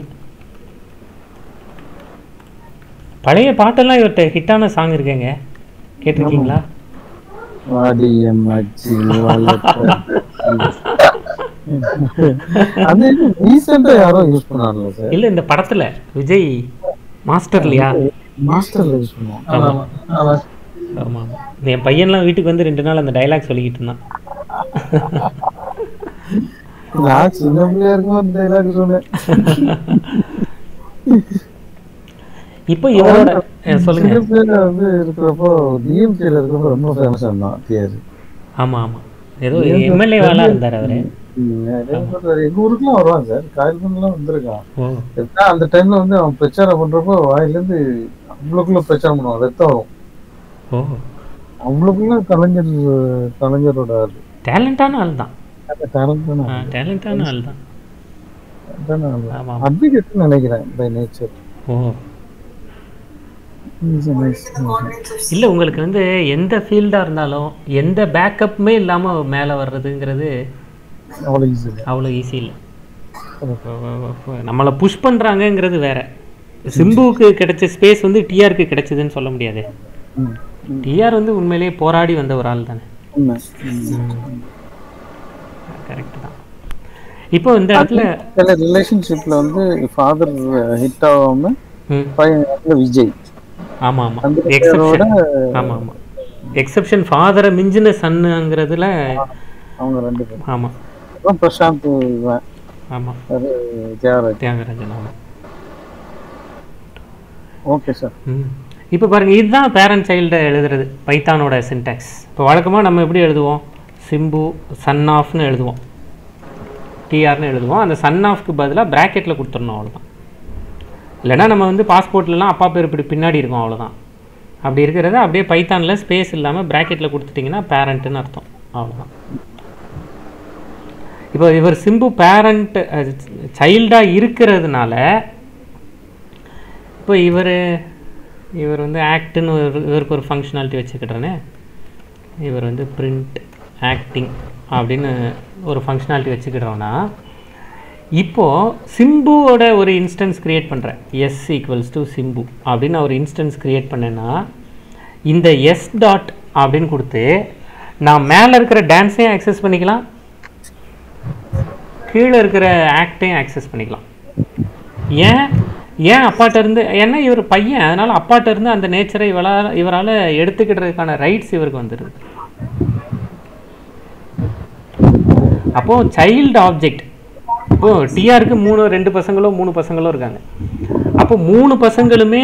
பழைய பாட்டெல்லாம் இவர்கிட்ட ஹிட்டான சாங் இருக்குங்க கேட்டிருக்கீங்களா வாடி எம்மாச்சி அது ரீசெண்டா யாரோ யூஸ் பண்ணார்ல சார் இல்லை இந்த படத்தில் விஜய் மாஸ்டர் இல்லையா மாஸ்டர்ல யூஸ் பண்ணுவோம் ஆமா. ஆமா. ஆமாம் என் பையன்லாம் வீட்டுக்கு வந்து ரெண்டு நாள் அந்த டைலாக் சொல்லிக்கிட்டு இருந்தான் நான் சின்ன பிள்ளையா இருக்கும் அந்த டைலாக் சொன்னேன் இப்போ இவரோட அஹ் சொல்லுங்க சின்ன பிள்ளைல வந்து இருக்கிறப்போ டிஎம்கேல இருக்கிறப்போ ரொம்ப ஃபேமஸ் இருந்தான் டிஆர் ஆமாம் ஆமாம் ஏதோ எம்எல்ஏ வாழா இருந்தார் அவரு எங்க ஊருக்குலாம் வருவான் சார் காயல்பண்லாம் வந்திருக்கான் ஓ எப்படின்னா அந்த டைம்ல வந்து அவன் பிரச்சாரம் பண்றப்போ வாயிலிருந்து அவ்வளோக்குள்ள பிரச்சாரம் பண்ணுவான் ரத்தம் வரும் ஓ அவ்வளோக்குள்ள கலைஞர் கலைஞரோட ஆளு டேலண்டான ஆள் தான் டேலண்டான டேலண்டான ஆள் தான் ஆமாம் அட்வொகேட் நினைக்கிறேன் பை நேச்சர் ஓ இல்லை உங்களுக்கு வந்து எந்த ஃபீல்டாக இருந்தாலும் எந்த பேக்கப்புமே இல்லாமல் மேலே வர்றதுங்கிறது அவ்வளோ ஈஸி அவ்வளோ ஈஸி இல்லை நம்மளை புஷ் பண்ணுறாங்கங்கிறது வேற சிம்புவுக்கு கிடைச்ச ஸ்பேஸ் வந்து டிஆருக்கு கிடைச்சதுன்னு சொல்ல முடியாது டிஆர் வந்து உண்மையிலேயே போராடி வந்த ஒரு ஆள் தானே உண்மை கரெக்ட் தான் இப்போ இந்த இடத்துல சில ரிலேஷன்ஷிப்ல வந்து ஃபாதர் ஹிட் ஆகாம ம் பையன் வந்து விஜய் ஆமாம் ஆமாம் அந்த எக்ஸப்ஷன் பேரோட ஆமாம் ஆமாம் எக்ஸப்ஷன் ஃபாதரை மிஞ்சின சன்னுங்கிறதுல அவங்க ரெண்டு பேரும் ஆமாம் அப்புறம் பிரசாந்த் இவன் ஆமாம் அது தியாகராஜ் தியாகராஜன் ஆமாம் ஓகே சார் ம் இப்போ பாருங்க இதுதான் பேரண்ட் சைல்டை எழுதுறது பைத்தானோட சின்டாக்ஸ் இப்போ வழக்கமாக நம்ம எப்படி எழுதுவோம் சிம்பு சன் ஆஃப்னு எழுதுவோம் டிஆர்னு எழுதுவோம் அந்த சன் ஆஃப்க்கு பதிலாக ப்ராக்கெட்டில் கொடுத்துடணும் அவ்வளோதான் இல்லைன்னா நம்ம வந்து பாஸ்போர்ட்லலாம் அப்பா பேர் இப்படி பின்னாடி இருக்கும் அவ்வளோதான் அப்படி இருக்கிறத அப்படியே பைத்தானில் ஸ்பேஸ் இல்லாமல் ப்ராக்கெட்டில் கொடுத்துட்டிங்கன்னா பேரண்ட்டுன்னு அர்த்தம் அவ்வளோதான் இப்போ இவர் சிம்பு பேரண்ட் சைல்டாக இருக்கிறதுனால இப்போ இவர் இவர் வந்து ஆக்ட்னு ஒரு இவருக்கு ஒரு ஃபங்க்ஷனாலிட்டி வச்சுக்கிட்டேனே இவர் வந்து பிரிண்ட் ஆக்டிங் அப்படின்னு ஒரு ஃபங்க்ஷனாலிட்டி வச்சுக்கிட்டோன்னா இப்போது சிம்புவோட ஒரு இன்ஸ்டன்ஸ் க்ரியேட் பண்ணுறேன் எஸ் ஈக்குவல்ஸ் டு சிம்பு அப்படின்னு ஒரு இன்ஸ்டன்ஸ் க்ரியேட் பண்ணேன்னா இந்த எஸ் டாட் அப்படின்னு கொடுத்து நான் மேலே இருக்கிற டான்ஸையும் ஆக்சஸ் பண்ணிக்கலாம் கீழே இருக்கிற ஆக்டையும் ஆக்சஸ் பண்ணிக்கலாம் ஏன் ஏன் அப்பாட்ட இருந்து ஏன்னா இவர் பையன் அதனால அப்பாட்ட இருந்து அந்த நேச்சரை இவரால் இவரால் எடுத்துக்கிட்டதுக்கான ரைட்ஸ் இவருக்கு வந்துடுது அப்போ சைல்டு ஆப்ஜெக்ட் இப்போ டிஆருக்கு மூணு ரெண்டு பசங்களோ மூணு பசங்களோ இருக்காங்க அப்போ மூணு பசங்களுமே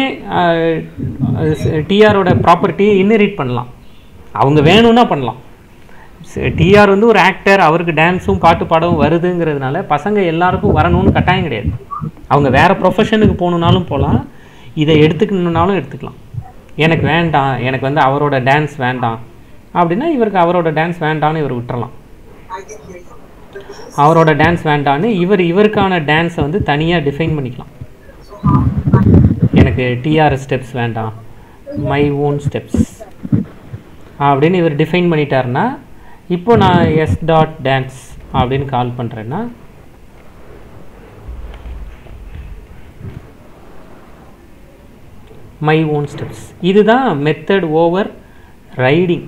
டிஆரோட ப்ராப்பர்ட்டியை இன்னரிட் பண்ணலாம் அவங்க வேணும்னா பண்ணலாம் டிஆர் வந்து ஒரு ஆக்டர் அவருக்கு டான்ஸும் பாட்டு பாடவும் வருதுங்கிறதுனால பசங்க எல்லாருக்கும் வரணும்னு கட்டாயம் கிடையாது அவங்க வேற ப்ரொஃபஷனுக்கு போகணுன்னாலும் போகலாம் இதை எடுத்துக்கணுன்னாலும் எடுத்துக்கலாம் எனக்கு வேண்டாம் எனக்கு வந்து அவரோட டான்ஸ் வேண்டாம் அப்படின்னா இவருக்கு அவரோட டான்ஸ் வேண்டாம்னு இவர் விட்டுறலாம் அவரோட டான்ஸ் வேண்டான்னு இவர் இவருக்கான டான்ஸை வந்து தனியாக டிஃபைன் பண்ணிக்கலாம் எனக்கு டிஆர் ஸ்டெப்ஸ் வேண்டாம் மை ஓன் ஸ்டெப்ஸ் அப்படின்னு இவர் டிஃபைன் பண்ணிட்டாருன்னா இப்போ நான் எஸ் டாட் டான்ஸ் அப்படின்னு கால் பண்ணுறேன்னா மை ஓன் ஸ்டெப்ஸ் இதுதான் மெத்தட் ஓவர் ரைடிங்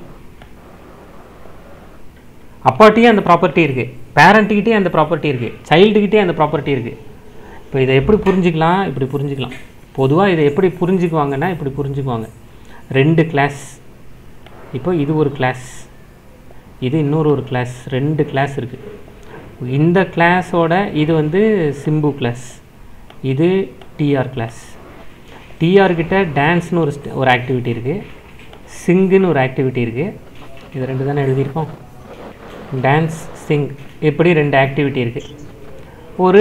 அப்பாட்டியே அந்த ப்ராப்பர்ட்டி இருக்குது பேரண்ட்டுக்கிட்டே அந்த ப்ராப்பர்ட்டி இருக்குது சைல்டுக்கிட்டே அந்த ப்ராப்பர்ட்டி இருக்குது இப்போ இதை எப்படி புரிஞ்சுக்கலாம் இப்படி புரிஞ்சுக்கலாம் பொதுவாக இதை எப்படி புரிஞ்சுக்குவாங்கன்னா இப்படி புரிஞ்சுக்குவாங்க ரெண்டு கிளாஸ் இப்போ இது ஒரு கிளாஸ் இது இன்னொரு ஒரு கிளாஸ் ரெண்டு கிளாஸ் இருக்குது இந்த கிளாஸோட இது வந்து சிம்பு கிளாஸ் இது டிஆர் கிளாஸ் டிஆர் கிட்ட டான்ஸ்னு ஒரு st- ஒரு ஆக்டிவிட்டி இருக்குது சிங்குன்னு ஒரு ஆக்டிவிட்டி இருக்குது இது ரெண்டு தானே எழுதியிருக்கோம் டான்ஸ் சிங் இப்படி ரெண்டு ஆக்டிவிட்டி இருக்குது ஒரு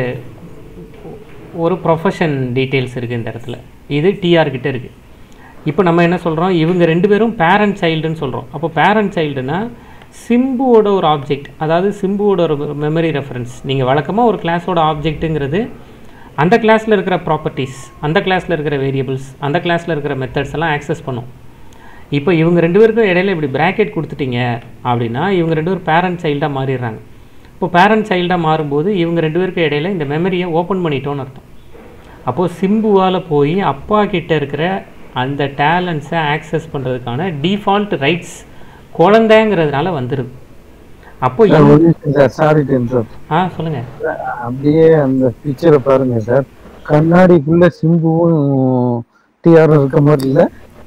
ஒரு ப்ரொஃபஷன் டீட்டெயில்ஸ் இருக்குது இந்த இடத்துல இது டிஆர் கிட்ட இருக்குது இப்போ நம்ம என்ன சொல்கிறோம் இவங்க ரெண்டு பேரும் பேரண்ட் சைல்டுன்னு சொல்கிறோம் அப்போ பேரண்ட் சைல்டுனா சிம்புவோட ஒரு ஆப்ஜெக்ட் அதாவது சிம்புவோட ஒரு மெமரி ரெஃபரன்ஸ் நீங்கள் வழக்கமாக ஒரு கிளாஸோட ஆப்ஜெக்ட்டுங்கிறது அந்த கிளாஸில் இருக்கிற ப்ராப்பர்ட்டிஸ் அந்த கிளாஸில் இருக்கிற வேரியபிள்ஸ் அந்த கிளாஸில் இருக்கிற மெத்தட்ஸ் எல்லாம் ஆக்சஸ் பண்ணும் இப்போ இவங்க ரெண்டு பேருக்கும் இடையில இப்படி பிராக்கெட் கொடுத்துட்டீங்க அப்படின்னா இவங்க ரெண்டு பேரும் பேரண்ட் சைல்டாக மாறிடுறாங்க இப்போ பேரண்ட் சைல்டாக மாறும்போது இவங்க ரெண்டு பேருக்கு இடையில இந்த மெமரியை ஓப்பன் பண்ணிட்டோன்னு அர்த்தம் அப்போது சிம்புவால் போய் அப்பா கிட்ட இருக்கிற அந்த டேலண்ட்ஸை ஆக்சஸ் பண்ணுறதுக்கான டிஃபால்ட் ரைட்ஸ் குழந்தைங்கிறதுனால வந்துடுது அப்போ சார் இவங்க- ஒரு நிமிஷம் சார் சாரி டு இன்டரப்ட் ஆ சொல்லுங்கள் அப்படியே அந்த பிக்சரை பாருங்க சார் கண்ணாடிக்குள்ள சிம்புவும் டிஆர் இருக்க மாதிரி இல்ல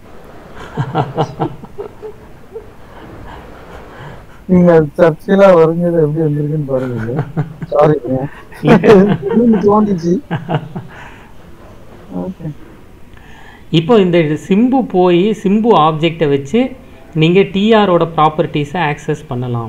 நீங்க சர்ச்சையில வரைஞ்சது எப்படி வந்திருக்குன்னு பாருங்க சாரிங்க தோணுச்சு ஓகே இப்போ இந்த இது சிம்பு போய் சிம்பு ஆப்ஜெக்டை வச்சு நீங்கள் டிஆரோட ப்ராப்பர்ட்டிஸை ஆக்சஸ் பண்ணலாம்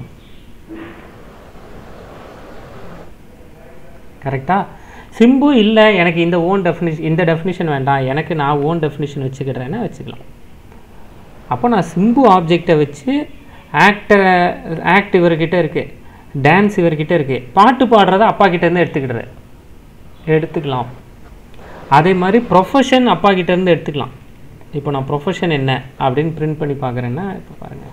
கரெக்டா சிம்பு இல்லை எனக்கு இந்த ஓன் டெஃபினிஷன் இந்த டெஃபினிஷன் வேண்டாம் எனக்கு நான் ஓன் டெஃபினிஷன் வச்சுக்கிறேன்னா வச்சுக்கலாம் அப்போ நான் சிம்பு ஆப்ஜெக்டை வச்சு ஆக்டரை ஆக்ட் இவர்கிட்ட இருக்குது டான்ஸ் இவர்கிட்ட இருக்குது பாட்டு பாடுறத அப்பா கிட்டேருந்து எடுத்துக்கிடுறேன் எடுத்துக்கலாம் அதே மாதிரி ப்ரொஃபஷன் அப்பா கிட்ட இருந்து எடுத்துக்கலாம் இப்போ நான் ப்ரொஃபஷன் என்ன அப்படின்னு பிரிண்ட் பண்ணி பார்க்குறேன்னா இப்போ பாருங்கள்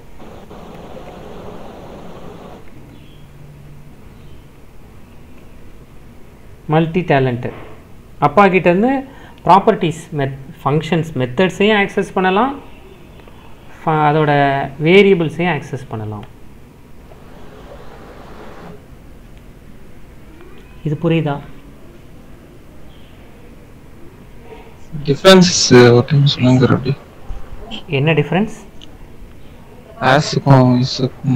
மல்டி டேலண்டட் அப்பா கிட்ட இருந்து ப்ராப்பர்ட்டிஸ் மெத் ஃபங்க்ஷன்ஸ் மெத்தட்ஸையும் ஆக்சஸ் பண்ணலாம் ஃப- அதோட வேரியபிள்ஸையும் ஆக்சஸ் பண்ணலாம் இது புரியுதா டிஃபரன்ஸ் ஒரு டைம் சொல்லுங்க அப்படி என்ன டிஃப்ரென்ஸ் ஆஸுக்கும் இஸுக்கும்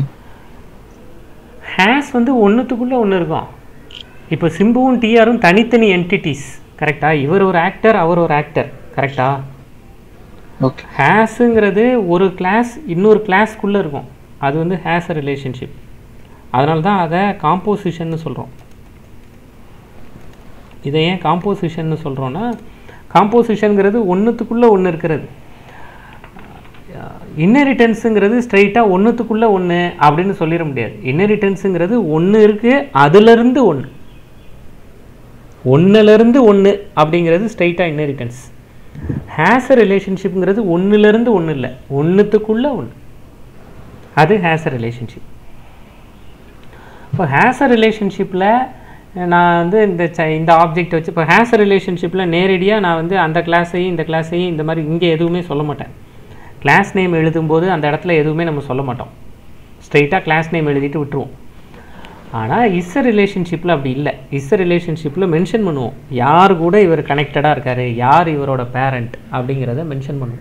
ஹேஸ் வந்து ஒன்றுத்துக்குள்ளே ஒன்று இருக்கும் இப்போ சிம்புவும் டிஆரும் தனித்தனி என்டிட்டிஸ் கரெக்டா இவர் ஒரு ஆக்டர் அவர் ஒரு ஆக்டர் கரெக்டா ஓகே ஹேஸுங்கிறது ஒரு கிளாஸ் இன்னொரு கிளாஸ்க்குள்ளே இருக்கும் அது வந்து ஹேஸ் ரிலேஷன்ஷிப் அதனால தான் அதை காம்போசிஷன்னு சொல்கிறோம் இதை ஏன் காம்போசிஷன்னு சொல்கிறோன்னா காம்போசிஷனுங்கிறது ஒன்றுத்துக்குள்ளே ஒன்று இருக்கிறது இன்னெரிட்டன்ஸுங்கிறது ஸ்ட்ரைட்டாக ஒன்றுத்துக்குள்ளே ஒன்று அப்படின்னு சொல்லிட முடியாது இன்னெரிட்டன்ஸுங்கிறது ஒன்று இருக்குது அதுலேருந்து ஒன்று ஒன்றுலேருந்து ஒன்று அப்படிங்கிறது ஸ்ட்ரைட்டாக இன்னெரிட்டன்ஸ் ஹேஸ் ரிலேஷன்ஷிப்ங்கிறது ஒன்றுலேருந்து ஒன்று இல்லை ஒன்றுத்துக்குள்ளே ஒன்று அது ஹேஸ் ரிலேஷன்ஷிப் இப்போ ஹேஸ் ரிலேஷன்ஷிப்பில் நான் வந்து இந்த ச- இந்த ஆப்ஜெக்ட் வச்சு இப்போ ஹேஸ் ரிலேஷன்ஷிப்பில் நேரடியாக நான் வந்து அந்த கிளாஸையும் இந்த கிளாஸையும் இந்த மாதிரி இங்கே எதுவுமே சொல்ல மாட்டேன் கிளாஸ் நேம் எழுதும்போது அந்த இடத்துல எதுவுமே நம்ம சொல்ல மாட்டோம் ஸ்ட்ரைட்டாக கிளாஸ் நேம் எழுதிட்டு விட்டுருவோம் ஆனால் இஸ் ரிலேஷன்ஷிப்பில் அப்படி இல்லை இஸ் ரிலேஷன்ஷிப்பில் மென்ஷன் பண்ணுவோம் யார் கூட இவர் கனெக்டடாக இருக்காரு யார் இவரோட பேரண்ட் அப்படிங்கிறத மென்ஷன் பண்ணுவோம்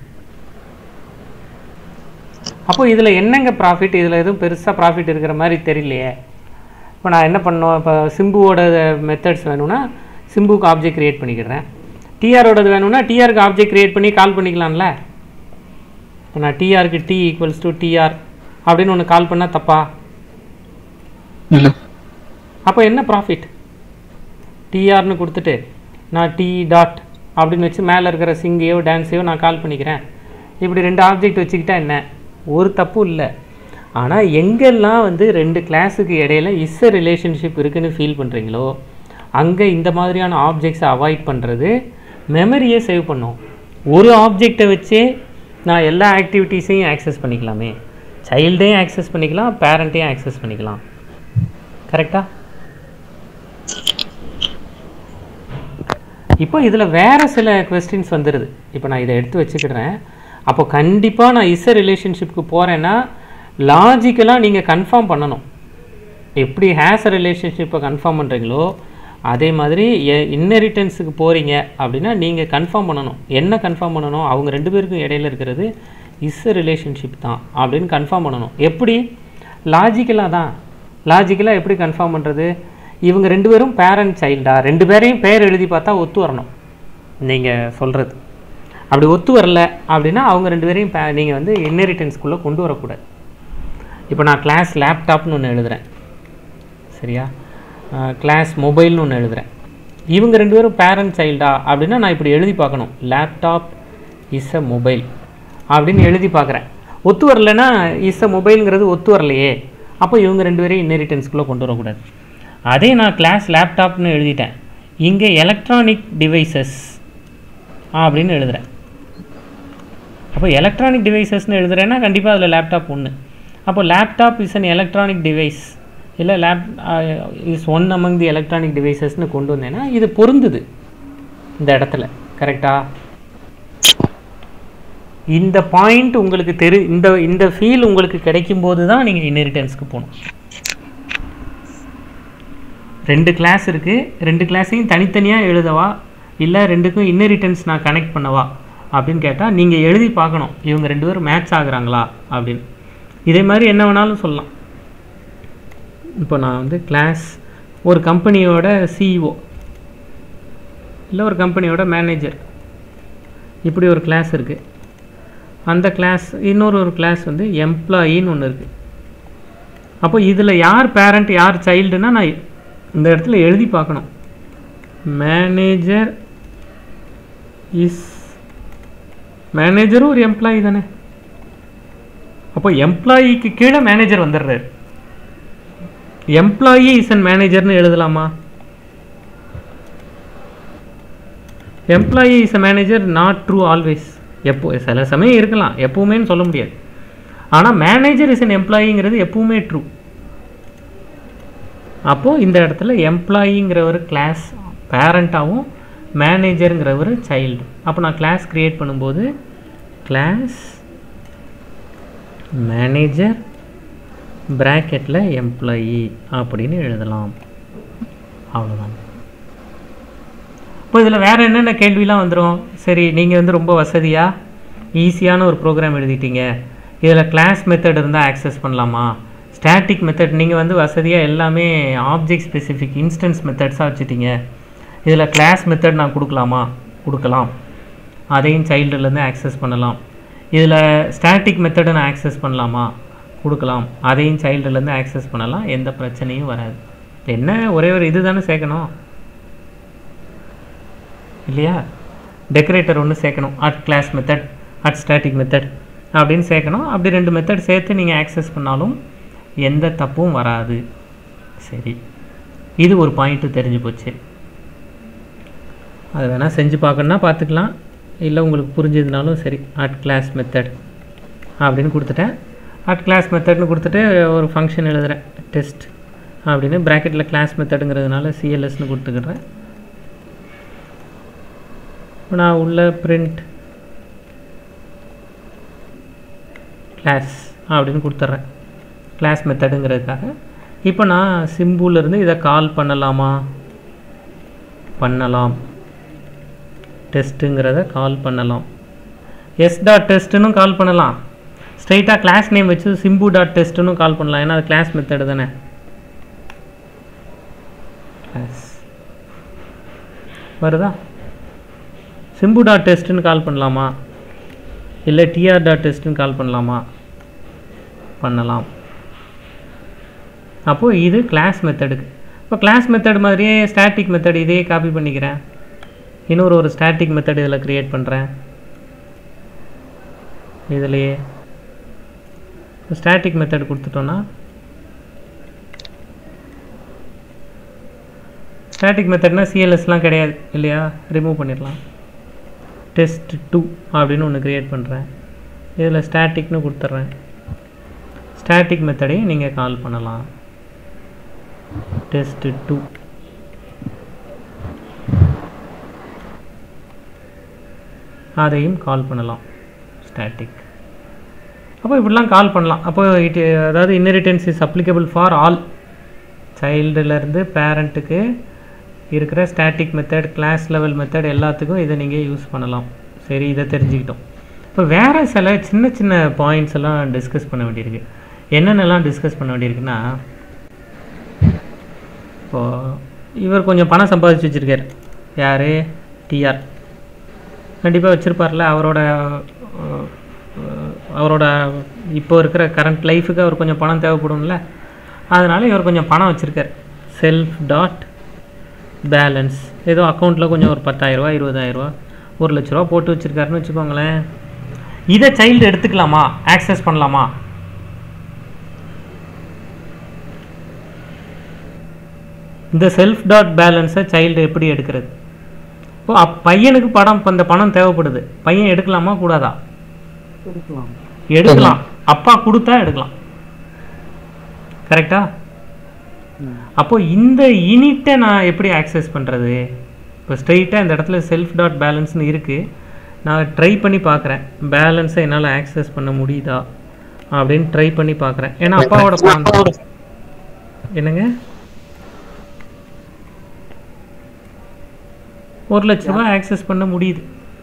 அப்போ இதில் என்னங்க ப்ராஃபிட் இதில் எதுவும் பெருசாக ப்ராஃபிட் இருக்கிற மாதிரி தெரியலையே இப்போ நான் என்ன பண்ணோம் இப்போ சிம்புவோட மெத்தட்ஸ் வேணும்னா சிம்புக்கு ஆப்ஜெக்ட் கிரியேட் பண்ணிக்கிறேன் டிஆரோடது வேணும்னா டிஆருக்கு ஆப்ஜெக்ட் கிரியேட் பண்ணி கால் பண்ணிக்கலாம்ல இப்போ நான் டிஆருக்கு டி ஈக்குவல்ஸ் டு டிஆர் அப்படின்னு ஒன்று கால் பண்ணால் தப்பா இல்ல அப்போ என்ன ப்ராஃபிட் டிஆர்னு கொடுத்துட்டு நான் டி டாட் அப்படின்னு வச்சு மேலே இருக்கிற சிங்கையோ டான்ஸையோ நான் கால் பண்ணிக்கிறேன் இப்படி ரெண்டு ஆப்ஜெக்ட் வச்சுக்கிட்டா என்ன ஒரு தப்பும் இல்லை ஆனால் எங்கெல்லாம் வந்து ரெண்டு கிளாஸுக்கு இடையில இஸ் ரிலேஷன்ஷிப் இருக்குன்னு ஃபீல் பண்ணுறீங்களோ அங்கே இந்த மாதிரியான ஆப்ஜெக்ட்ஸை அவாய்ட் பண்ணுறது மெமரியை சேவ் பண்ணும் ஒரு ஆப்ஜெக்டை வச்சே நான் எல்லா ஆக்டிவிட்டீஸையும் ஆக்சஸ் பண்ணிக்கலாமே சைல்டையும் ஆக்சஸ் பண்ணிக்கலாம் பேரண்ட்டையும் ஆக்சஸ் பண்ணிக்கலாம் கரெக்டா இப்போ இதில் வேற சில கொஸ்டின்ஸ் வந்துடுது இப்போ நான் இதை எடுத்து வச்சுக்கிறேன் அப்போ கண்டிப்பாக நான் இசை ரிலேஷன்ஷிப்க்கு போகிறேன்னா லாஜிக்கலாக நீங்கள் கன்ஃபார்ம் பண்ணணும் எப்படி ஹேஸ் ரிலேஷன்ஷிப்பை கன்ஃபார்ம் பண்ணுறீங்களோ அதே மாதிரி இன்னெரிட்டன்ஸுக்கு போகிறீங்க அப்படின்னா நீங்கள் கன்ஃபார்ம் பண்ணணும் என்ன கன்ஃபார்ம் பண்ணணும் அவங்க ரெண்டு பேருக்கும் இடையில இருக்கிறது இஸ் ரிலேஷன்ஷிப் தான் அப்படின்னு கன்ஃபார்ம் பண்ணணும் எப்படி லாஜிக்கலாக தான் லாஜிக்கலாக எப்படி கன்ஃபார்ம் பண்ணுறது இவங்க ரெண்டு பேரும் பேரண்ட் சைல்டா ரெண்டு பேரையும் பேர் எழுதி பார்த்தா ஒத்து வரணும் நீங்கள் சொல்கிறது அப்படி ஒத்து வரல அப்படின்னா அவங்க ரெண்டு பேரையும் பே நீங்கள் வந்து இன்னெரிட்டன்ஸ்குள்ளே கொண்டு வரக்கூடாது இப்போ நான் கிளாஸ் லேப்டாப்னு ஒன்று எழுதுகிறேன் சரியா கிளாஸ் மொபைல்னு ஒன்று எழுதுகிறேன் இவங்க ரெண்டு பேரும் பேரண்ட் சைல்டா அப்படின்னா நான் இப்படி எழுதி பார்க்கணும் லேப்டாப் இஸ் அ மொபைல் அப்படின்னு எழுதி பார்க்குறேன் ஒத்து வரலைன்னா இஸ் அ மொபைலுங்கிறது ஒத்து வரலையே அப்போ இவங்க ரெண்டு பேரையும் இன்னெரிட்டன்ஸ்குள்ளே கொண்டு வரக்கூடாது அதே நான் கிளாஸ் லேப்டாப்னு எழுதிட்டேன் இங்கே எலக்ட்ரானிக் டிவைசஸ் அப்படின்னு எழுதுகிறேன் அப்போ எலக்ட்ரானிக் டிவைசஸ்னு எழுதுறேன்னா கண்டிப்பாக அதில் லேப்டாப் ஒன்று அப்போ laptop is an electronic device இல்லை lap is one among the electronic டிவைசஸ்னு கொண்டு வந்தேன்னா இது பொருந்துது இந்த இடத்துல கரெக்டா இந்த பாயிண்ட் உங்களுக்கு தெரி இந்த இந்த ஃபீல் உங்களுக்கு கிடைக்கும் போது தான் நீங்கள் இன்ஹெரிட்டன்ஸ்க்கு போகணும் ரெண்டு கிளாஸ் இருக்குது ரெண்டு கிளாஸையும் தனித்தனியாக எழுதவா இல்லை ரெண்டுக்கும் இன்னெரிட்டன்ஸ் நான் கனெக்ட் பண்ணவா அப்படின்னு கேட்டால் நீங்கள் எழுதி பார்க்கணும் இவங்க ரெண்டு பேரும் மேட்ச் ஆகுறாங்களா அப்படின்னு இதே மாதிரி என்ன வேணாலும் சொல்லலாம் இப்போ நான் வந்து கிளாஸ் ஒரு கம்பெனியோட சிஇஓ இல்லை ஒரு கம்பெனியோட மேனேஜர் இப்படி ஒரு கிளாஸ் இருக்குது அந்த கிளாஸ் இன்னொரு ஒரு கிளாஸ் வந்து எம்ப்ளாயின்னு ஒன்று இருக்குது அப்போ இதில் யார் பேரண்ட் யார் சைல்டுனா நான் இந்த இடத்துல எழுதி பார்க்கணும் மேனேஜர் இஸ் மேனேஜரும் ஒரு எம்ப்ளாயி தானே அப்போ எம்ப்ளாயிக்கு கீழே மேனேஜர் வந்துடுறாரு எம்ப்ளாயி இஸ் அன் மேனேஜர்னு எழுதலாமா employee is a manager not true always எப்போ சில சமயம் இருக்கலாம் எப்பவுமேன்னு சொல்ல முடியாது ஆனால் மேனேஜர் இஸ் அன் எம்ப்ளாயிங்கிறது எப்பவுமே ட்ரூ அப்போது இந்த இடத்துல எம்ப்ளாயிங்கிற ஒரு கிளாஸ் பேரண்ட்டாகவும் மேனேஜருங்கிற ஒரு சைல்டு அப்போ நான் கிளாஸ் க்ரியேட் பண்ணும்போது கிளாஸ் மேனேஜர் ப்ராக்கெட்டில் எம்ப்ளாயி அப்படின்னு எழுதலாம் அவ்வளோதான் இப்போ இப்போ இதில் வேறு என்னென்ன கேள்விலாம் வந்துடும் சரி நீங்கள் வந்து ரொம்ப வசதியாக ஈஸியான ஒரு ப்ரோக்ராம் எழுதிட்டீங்க இதில் கிளாஸ் மெத்தட் இருந்தால் ஆக்சஸ் பண்ணலாமா ஸ்டாட்டிக் மெத்தட் நீங்கள் வந்து வசதியாக எல்லாமே ஆப்ஜெக்ட் ஸ்பெசிஃபிக் இன்ஸ்டன்ஸ் மெத்தட்ஸாக வச்சுட்டீங்க இதில் கிளாஸ் மெத்தட் நான் கொடுக்கலாமா கொடுக்கலாம் அதையும் சைல்டுலேருந்து ஆக்சஸ் பண்ணலாம் இதில் ஸ்டாட்டிக் மெத்தடை நான் ஆக்சஸ் பண்ணலாமா கொடுக்கலாம் அதையும் சைல்டுலேருந்து ஆக்சஸ் பண்ணலாம் எந்த பிரச்சனையும் வராது என்ன ஒரே ஒரு இது தானே சேர்க்கணும் இல்லையா டெக்கரேட்டர் ஒன்று சேர்க்கணும் at class method at static method அப்படின்னு சேர்க்கணும் அப்படி ரெண்டு மெத்தட் சேர்த்து நீங்கள் ஆக்சஸ் பண்ணாலும் எந்த தப்பும் வராது சரி இது ஒரு பாயிண்ட்டு தெரிஞ்சு போச்சு அது வேணால் செஞ்சு பார்க்கணுன்னா பார்த்துக்கலாம் இல்லை உங்களுக்கு புரிஞ்சதுனாலும் சரி அட் கிளாஸ் மெத்தட் அப்படின்னு கொடுத்துட்டேன் அட் கிளாஸ் மெத்தட்னு கொடுத்துட்டு ஒரு ஃபங்க்ஷன் எழுதுகிறேன் டெஸ்ட் அப்படின்னு ப்ராக்கெட்டில் கிளாஸ் மெத்தடுங்கிறதுனால சிஎல்எஸ்னு கொடுத்துக்கிறேன் இப்போ நான் உள்ள பிரிண்ட் கிளாஸ் அப்படின்னு கொடுத்துட்றேன் கிளாஸ் மெத்தடுங்கிறதுக்காக இப்போ நான் சிம்புல இருந்து இதை கால் பண்ணலாமா பண்ணலாம் டெஸ்ட்டுங்கிறத கால் பண்ணலாம் எஸ் டாட் டெஸ்ட்டுன்னு கால் பண்ணலாம் ஸ்ட்ரைட்டாக கிளாஸ் நேம் வச்சு சிம்பு டாட் டெஸ்ட்டுன்னு கால் பண்ணலாம் ஏன்னா அது கிளாஸ் மெத்தடு தானே கிளாஸ் வருதா சிம்பு டாட் டெஸ்ட்டுன்னு கால் பண்ணலாமா இல்லை டிஆர் டாட் டெஸ்ட்டுன்னு கால் பண்ணலாமா பண்ணலாம் அப்போது இது கிளாஸ் மெத்தடுக்கு இப்போ கிளாஸ் மெத்தட் மாதிரியே ஸ்டாட்டிக் மெத்தட் இதையே காப்பி பண்ணிக்கிறேன் இன்னொரு ஒரு ஸ்டாட்டிக் மெத்தட் இதில் க்ரியேட் பண்ணுறேன் இதுலையே ஸ்டாட்டிக் மெத்தட் கொடுத்துட்டோன்னா ஸ்டாட்டிக் மெத்தட்னா சிஎல்எஸ்லாம் கிடையாது இல்லையா ரிமூவ் பண்ணிடலாம் டெஸ்ட் டூ அப்படின்னு ஒன்று க்ரியேட் பண்ணுறேன் இதில் ஸ்டாட்டிக்னு கொடுத்துட்றேன் ஸ்டாட்டிக் மெத்தடையும் நீங்கள் கால் பண்ணலாம் டெஸ்ட் டூ அதையும் கால் பண்ணலாம் ஸ்டாட்டிக் அப்போ இப்படிலாம் கால் பண்ணலாம் அப்போ இட் அதாவது inheritance is applicable for all சைல்டுலேருந்து பேரண்ட்டுக்கு இருக்கிற static method class level method எல்லாத்துக்கும் இதை நீங்கள் யூஸ் பண்ணலாம் சரி இதை தெரிஞ்சுக்கிட்டோம் இப்போ வேறு சில சின்ன சின்ன பாயிண்ட்ஸ் எல்லாம் டிஸ்கஸ் பண்ண வேண்டியிருக்கு என்னென்னலாம் டிஸ்கஸ் பண்ண வேண்டியிருக்குன்னா இப்போது இவர் கொஞ்சம் பணம் சம்பாதிச்சு வச்சுருக்கார் யார் டிஆர் கண்டிப்பாக வச்சுருப்பார்ல அவரோட அஹ், அஹ், அவரோட இப்போ இருக்கிற கரண்ட் லைஃபுக்கு அவர் கொஞ்சம் பணம் தேவைப்படும்ல அதனால் இவர் கொஞ்சம் பணம் வச்சுருக்கார் செல்ஃப் டாட் பேலன்ஸ் ஏதோ அக்கௌண்ட்டில் கொஞ்சம் ஒரு பத்தாயிரரூவா இருபதாயிரரூவா ஒரு லட்ச ரூபா போட்டு வச்சுருக்காருன்னு வச்சுக்கோங்களேன் இதை சைல்டு எடுத்துக்கலாமா ஆக்சஸ் பண்ணலாமா இந்த செல்ஃப் டாட் பேலன்ஸை சைல்டு எப்படி எடுக்கிறது இப்போ அப் பையனுக்கு படம் இப்போ இந்த பணம் தேவைப்படுது பையன் எடுக்கலாமா கூடாதா இருக்கலாம் எடுக்கலாம் அப்பா கொடுத்தா எடுக்கலாம் கரெக்டா ம். அப்போ இந்த யூனிட்டை நான் எப்படி ஆக்சஸ் பண்ணுறது இப்போ ஸ்ட்ரைட்டாக இந்த இடத்துல செல்ஃப் டாட் பேலன்ஸ்னு இருக்குது நான் ட்ரை பண்ணி பார்க்குறேன் பேலன்ஸை என்னால் ஆக்சஸ் பண்ண முடியுதா அப்படின்னு ட்ரை பண்ணி பார்க்குறேன் ஏன்னா அப்பாவோட பணம் தான். என்னங்க ஒரு லட்ச ரூபாய் ஆக்சஸ் பண்ண முடியுது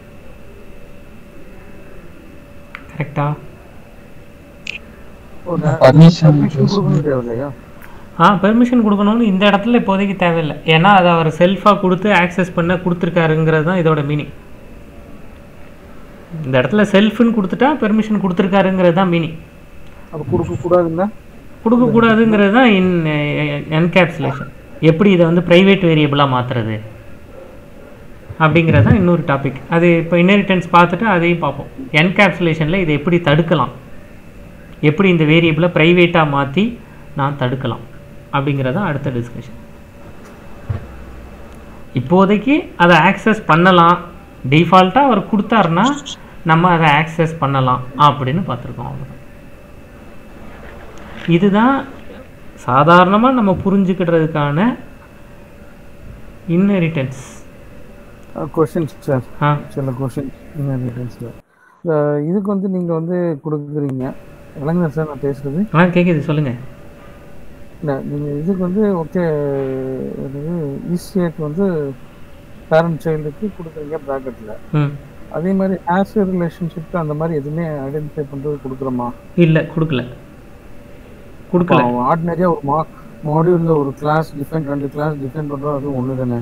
கரெக்டா Permission கொடுக்கணும் தேவையில்லையா ஆ பெர்மிஷன் கொடுக்கணும்னு இந்த இடத்துல இப்போதைக்கு தேவையில்லை ஏன்னா அதை அவர் செல்ஃபாக கொடுத்து ஆக்சஸ் பண்ண கொடுத்துருக்காருங்கிறது தான் இதோட மீனிங் இந்த இடத்துல செல்ஃப்னு கொடுத்துட்டா பெர்மிஷன் கொடுத்துருக்காருங்கிறது தான் மீனிங் அப்போ கொடுக்கக்கூடாதுன்னா கொடுக்கக்கூடாதுங்கிறது தான் இன் என்கேப்சுலேஷன் எப்படி இதை வந்து ப்ரைவேட் வேரியபிளாக மாற்றுறது அப்படிங்கிறது தான் இன்னொரு டாபிக் அது இப்போ இன்னெரிட்டன்ஸ் பார்த்துட்டு அதையும் பார்ப்போம் என்கேப்சுலேஷனில் இதை எப்படி தடுக்கலாம் எப்படி இந்த வேரியபிளை ப்ரைவேட்டாக மாற்றி நான் தடுக்கலாம் அப்படிங்கிறது தான் அடுத்த டிஸ்கஷன் இப்போதைக்கு அதை ஆக்சஸ் பண்ணலாம் டிஃபால்ட்டாக அவர் கொடுத்தாருன்னா நம்ம அதை ஆக்சஸ் பண்ணலாம் அப்படின்னு பார்த்துருக்கோம் அவ்வளோதான் இதுதான் சாதாரணமாக நம்ம புரிஞ்சுக்கிறதுக்கான இன்னெரிட்டன்ஸ் கொஷின்ஸ் சார் ஆ சில கொஷின்ஸ் டீட்டெயில்ஸில் இதுக்கு வந்து நீங்கள் வந்து கொடுக்குறீங்க இளைஞர் சார் நான் பேசுகிறது ஆ கேட்குது சொல்லுங்கள் இல்லை நீங்கள் இதுக்கு வந்து ஓகே ஈஸியாக்கு வந்து பேரண்ட் சைல்டுக்கு கொடுக்குறீங்க ப்ராக்கெட்ல ம் அதே மாதிரி ஆஸ் ரிலேஷன்ஷிப்க்கு அந்த மாதிரி எதுவுமே ஐடென்டிஃபை பண்றது கொடுக்குறோமா இல்லை கொடுக்கல கொடுக்கல ஆர்டினரியா ஒரு மா மாடியூல்ல ஒரு கிளாஸ் டிஃபைன் ரெண்டு கிளாஸ் டிஃபைன் பண்றோம் அது ஒன்று தானே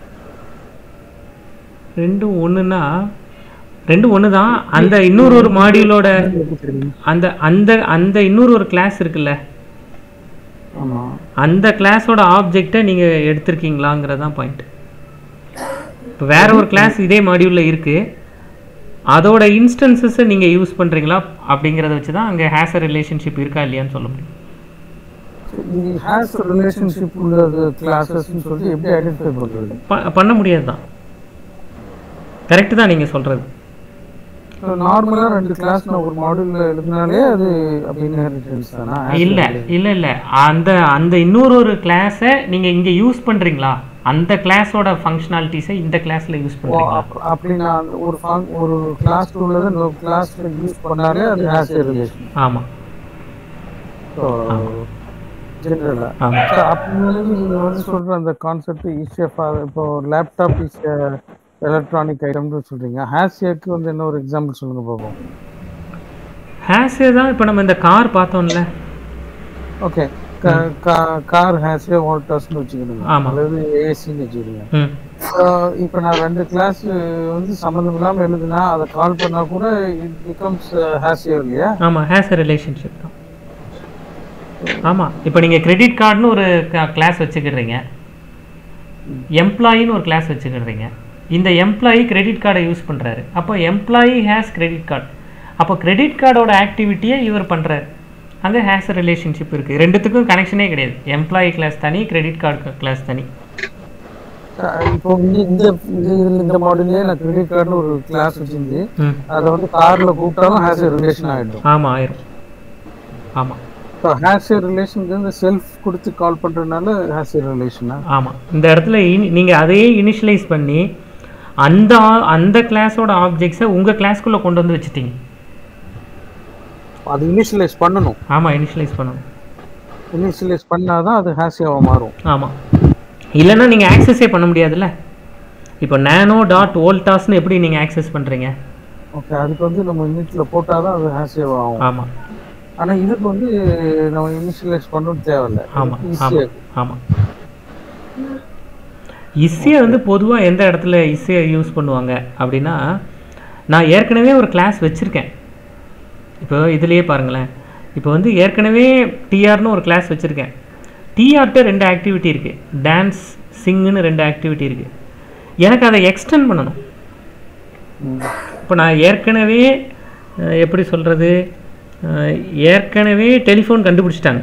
ரெண்டும் ஒன்றுனா ரெண்டும் ஒன்று தான் அந்த இன்னொரு ஒரு மாடியூலோட அந்த அந்த அந்த இன்னொரு ஒரு கிளாஸ் இருக்குல்ல ஆமா அந்த கிளாஸோட ஆப்ஜெக்டை நீங்கள் எடுத்திருக்கீங்களாங்கிறது தான் பாயிண்ட் இப்போ வேற ஒரு கிளாஸ் இதே மாடியூலில் இருக்குது அதோட இன்ஸ்டன்சஸை நீங்கள் யூஸ் பண்ணுறீங்களா அப்படிங்கிறத வச்சு தான் அங்கே ஹேஸ் ரிலேஷன்ஷிப் இருக்கா இல்லையான்னு சொல்ல முடியும் இது ஹேஸ் ரிலேஷன்ஷிப் உள்ளது கிளாஸஸ்னு சொல்லி எப்படி ஐடென்டிஃபை பண்றது ப- பண்ண முடியாது தான் கரெக்டு தான் நீங்கள் சொல்கிறது நார்மலா ரெண்டு கிளாஸ் நான் ஒரு மாடியூல்ல எழுதினாலே அது அப்படி இன்ஹெரிட்டன்ஸ் தானா இல்ல இல்ல இல்ல அந்த அந்த இன்னொரு ஒரு கிளாஸை நீங்க இங்க யூஸ் பண்றீங்களா அந்த கிளாஸோட ஃபங்க்ஷனாலிட்டிஸை இந்த கிளாஸ்ல யூஸ் ஓ, பண்றீங்களா அப்- அப்படி நான் ஒரு fun- ஒரு கிளாஸ் உள்ளதை இன்னொரு கிளாஸ்ல யூஸ் பண்ணாலே அது ஹேஸ் ஏ ரிலேஷன் ஆமா ஜெனரலா ஆமா அப்படிங்கிறது நீங்க வந்து சொல்ற அந்த கான்செப்ட் ஈஸியா இப்போ லேப்டாப் இஸ் எலக்ட்ரானிக் ஐட்டம்னு சொல்றீங்க ஹேசியாக்கு வந்து என்ன ஒரு எக்ஸாம்பிள் சொல்லுங்க பார்ப்போம் ஹேஸே தான் இப்போ நம்ம இந்த கார் பார்த்தோம்ல ஓகே கார் ஹேசியா வால்டர்ஸ்னு வச்சுக்கிடுங்க ஆமா. அல்லது ஏசின்னு வச்சுக்கிடுங்க ம் இப்போ நான் ரெண்டு கிளாஸ் வந்து சம்மந்தம் இல்லாம எழுதுனா அதை கால் பண்ணா கூட இட் பிகம்ஸ் ஹேசியர் இல்லையா ஆமா ஹேஸ் ரிலேஷன்ஷிப் தான் ஆமா இப்போ நீங்க கிரெடிட் கார்டுன்னு ஒரு கிளாஸ் வச்சுக்கிறீங்க எம்ப்ளாயின்னு ஒரு கிளாஸ் வச்சுக்கிறீங்க இந்த எம்ப்ளாயி கிரெடிட் கார்டை யூஸ் பண்றாரு அப்போ எம்ப்ளாயி ஹேஸ் கிரெடிட் கார்டு அப்போ கிரெடிட் கார்டோட ஆக்டிவிட்டியை இவர் பண்றாரு அங்கே ஹேஸ் ரிலேஷன்ஷிப் இருக்கு ரெண்டுத்துக்கும் கனெக்ஷனே கிடையாது எம்ப்ளாயி கிளாஸ் தனி கிரெடிட் கார்டு கிளாஸ் தனி அஹ் இப்போ இந்த இந்த இந்த இதுல இந்த மாடல்லே நான் கிரெடிட் கார்டுன்னு ஒரு கிளாஸ் வச்சிருந்து ம் அதை வந்து கார்ல கூப்பிட்டாலும் ஹேஸ் ஏ ரிலேஷன் ஆயிடும் ஆமா ஆயிரும் ஆமா இப்போ ஹேஸ் ஏ ரிலேஷனுக்கு இந்த செல்ஃப் கொடுத்து கால் பண்றதுனால ஹேஸ் ஏ ரிலேஷனா ஆமா இந்த இடத்துல இனி- நீங்க அதையே இனிஷியலைஸ் பண்ணி அந்த ஆ- அந்த கிளாஸோட ஆப்ஜெக்ட்ஸை உங்க கிளாஸ்க்குள்ள கொண்டு வந்து வச்சுட்டீங்க அது இனிஷியலைஸ் பண்ணணும் ஆமா இனிஷியலைஸ் பண்ணணும் இனிஷியலைஸ் பண்ணாதான் அது ஹேசியாவா மாறும் ஆமா இல்லைன்னா நீங்க ஆக்சஸே பண்ண முடியாதுல்ல இப்போ நேனோ டாட் வோல்டாஸ்னு எப்படி நீங்க ஆக்சஸ் பண்றீங்க ஓகே அதுக்கு வந்து நம்ம இனிட்ல போட்டாதான் அது ஹேசியாவா ஆகும் ஆமா ஆனா இதுக்கு வந்து நம்ம இனிஷியலைஸ் பண்ணணும் தேவையில்ல ஆமா ஈஸியா ஆமா ஆமா இசையை வந்து பொதுவா எந்த இடத்துல இசையை யூஸ் பண்ணுவாங்க அப்படின்னா நான் ஏற்கனவே ஒரு கிளாஸ் வச்சிருக்கேன் இப்போ இதுலயே பாருங்களேன் இப்போ வந்து ஏற்கனவே டிஆர்னு ஒரு கிளாஸ் வச்சிருக்கேன் டிஆர்ட்ட ரெண்டு ஆக்டிவிட்டி இருக்கு டான்ஸ் சிங்குன்னு ரெண்டு ஆக்டிவிட்டி இருக்கு எனக்கு அதை எக்ஸ்டெண்ட் பண்ணணும் இப்போ நான் ஏற்கனவே அஹ், எப்படி சொல்கிறது ஏற்கனவே டெலிஃபோன் கண்டுபிடிச்சிட்டாங்க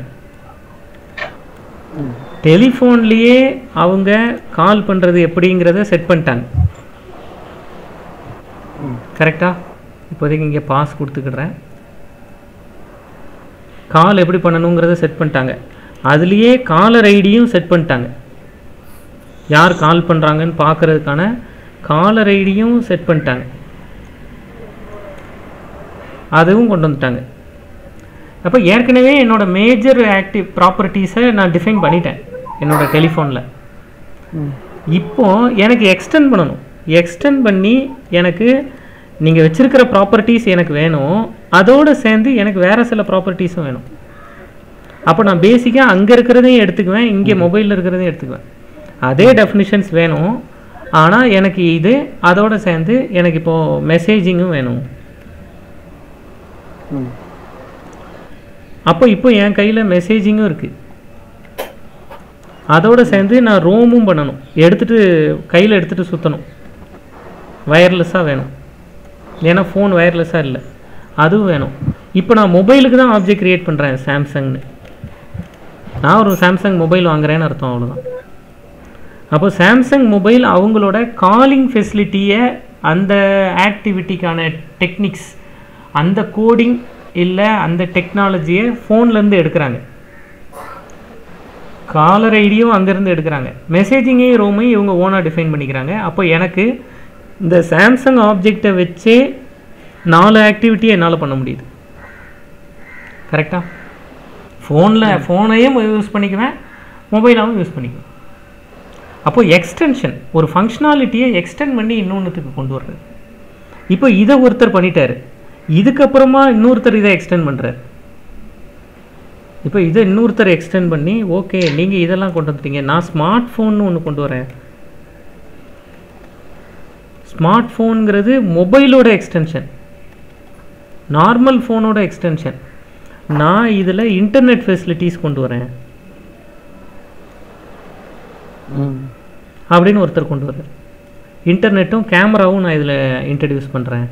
டெலிஃபோன்லேயே அவங்க கால் பண்ணுறது எப்படிங்கிறத செட் பண்ணிட்டாங்க கரெக்டா இப்போதைக்கு இங்கே பாஸ் கொடுத்துக்கிடுறேன் கால் எப்படி பண்ணணுங்கிறத செட் பண்ணிட்டாங்க அதுலேயே காலர் ஐடியும் செட் பண்ணிட்டாங்க யார் கால் பண்ணுறாங்கன்னு பார்க்கறதுக்கான காலர் ஐடியும் செட் பண்ணிட்டாங்க அதுவும் கொண்டு வந்துட்டாங்க அப்போ ஏற்கனவே என்னோட மேஜர் ஆக்டிவ் ப்ராப்பர்ட்டிஸை நான் டிஃபைன் பண்ணிட்டேன் என்னோட டெலிஃபோனில் இப்போ எனக்கு எக்ஸ்டெண்ட் பண்ணணும் எக்ஸ்டெண்ட் பண்ணி எனக்கு நீங்கள் வச்சிருக்கிற ப்ராப்பர்ட்டிஸ் எனக்கு வேணும் அதோடு சேர்ந்து எனக்கு வேறு சில ப்ராப்பர்ட்டிஸும் வேணும் அப்போ நான் பேசிக்காக அங்கே இருக்கிறதையும் எடுத்துக்குவேன் இங்கே மொபைலில் இருக்கிறதையும் எடுத்துக்குவேன் அதே டெஃபினிஷன்ஸ் வேணும் ஆனால் எனக்கு இது அதோட சேர்ந்து எனக்கு இப்போது மெசேஜிங்கும் வேணும் அப்போ இப்போ என் கையில் மெசேஜிங்கும் இருக்குது அதோட சேர்ந்து நான் ரோமும் பண்ணணும் எடுத்துட்டு கையில் எடுத்துட்டு சுற்றணும் வயர்லெஸ்ஸாக வேணும் ஏன்னா ஃபோன் வயர்லெஸ்ஸாக இல்லை அதுவும் வேணும் இப்போ நான் மொபைலுக்கு தான் ஆப்ஜெக்ட் கிரியேட் பண்ணுறேன் சாம்சங்னு நான் ஒரு சாம்சங் மொபைல் வாங்குறேன்னு அர்த்தம் அவ்வளோதான் அப்போ சாம்சங் மொபைல் அவங்களோட காலிங் ஃபெசிலிட்டியை அந்த ஆக்டிவிட்டிக்கான டெக்னிக்ஸ் அந்த கோடிங் இல்லை அந்த டெக்னாலஜியை ஃபோன்லேருந்து எடுக்கிறாங்க காலர் ஐடியும் அங்கேருந்து எடுக்கிறாங்க மெசேஜிங்கையும் ரோமையும் இவங்க ஓனாக டிஃபைன் பண்ணிக்கிறாங்க அப்போ எனக்கு இந்த சாம்சங் ஆப்ஜெக்டை வச்சே நாலு ஆக்டிவிட்டியை என்னால் பண்ண முடியுது கரெக்டாக ஃபோனில் ஃபோனையும் யூஸ் பண்ணிக்குவேன் மொபைலாகவும் யூஸ் பண்ணிக்குவேன் அப்போ எக்ஸ்டென்ஷன் ஒரு ஃபங்க்ஷனாலிட்டியை எக்ஸ்டெண்ட் பண்ணி இன்னொன்றுத்துக்கு கொண்டு வர்றது இப்போ இதை ஒருத்தர் பண்ணிட்டாரு இதுக்கப்புறமா இன்னொருத்தர் இதை எக்ஸ்டெண்ட் பண்ணுறாரு இப்போ இதை இன்னொருத்தர் எக்ஸ்டெண்ட் பண்ணி ஓகே நீங்கள் இதெல்லாம் கொண்டு வந்துட்டீங்க நான் ஸ்மார்ட் ஃபோன்னு ஒன்று கொண்டு வரேன் ஸ்மார்ட் ஃபோனுங்கிறது மொபைலோட எக்ஸ்டென்ஷன் நார்மல் ஃபோனோட எக்ஸ்டென்ஷன் நான் இதில் இன்டர்நெட் ஃபெசிலிட்டிஸ் கொண்டு வரேன் ம் அப்படின்னு ஒருத்தர் கொண்டு வர்றார் இன்டர்நெட்டும் கேமராவும் நான் இதில் இன்ட்ரடியூஸ் பண்ணுறேன்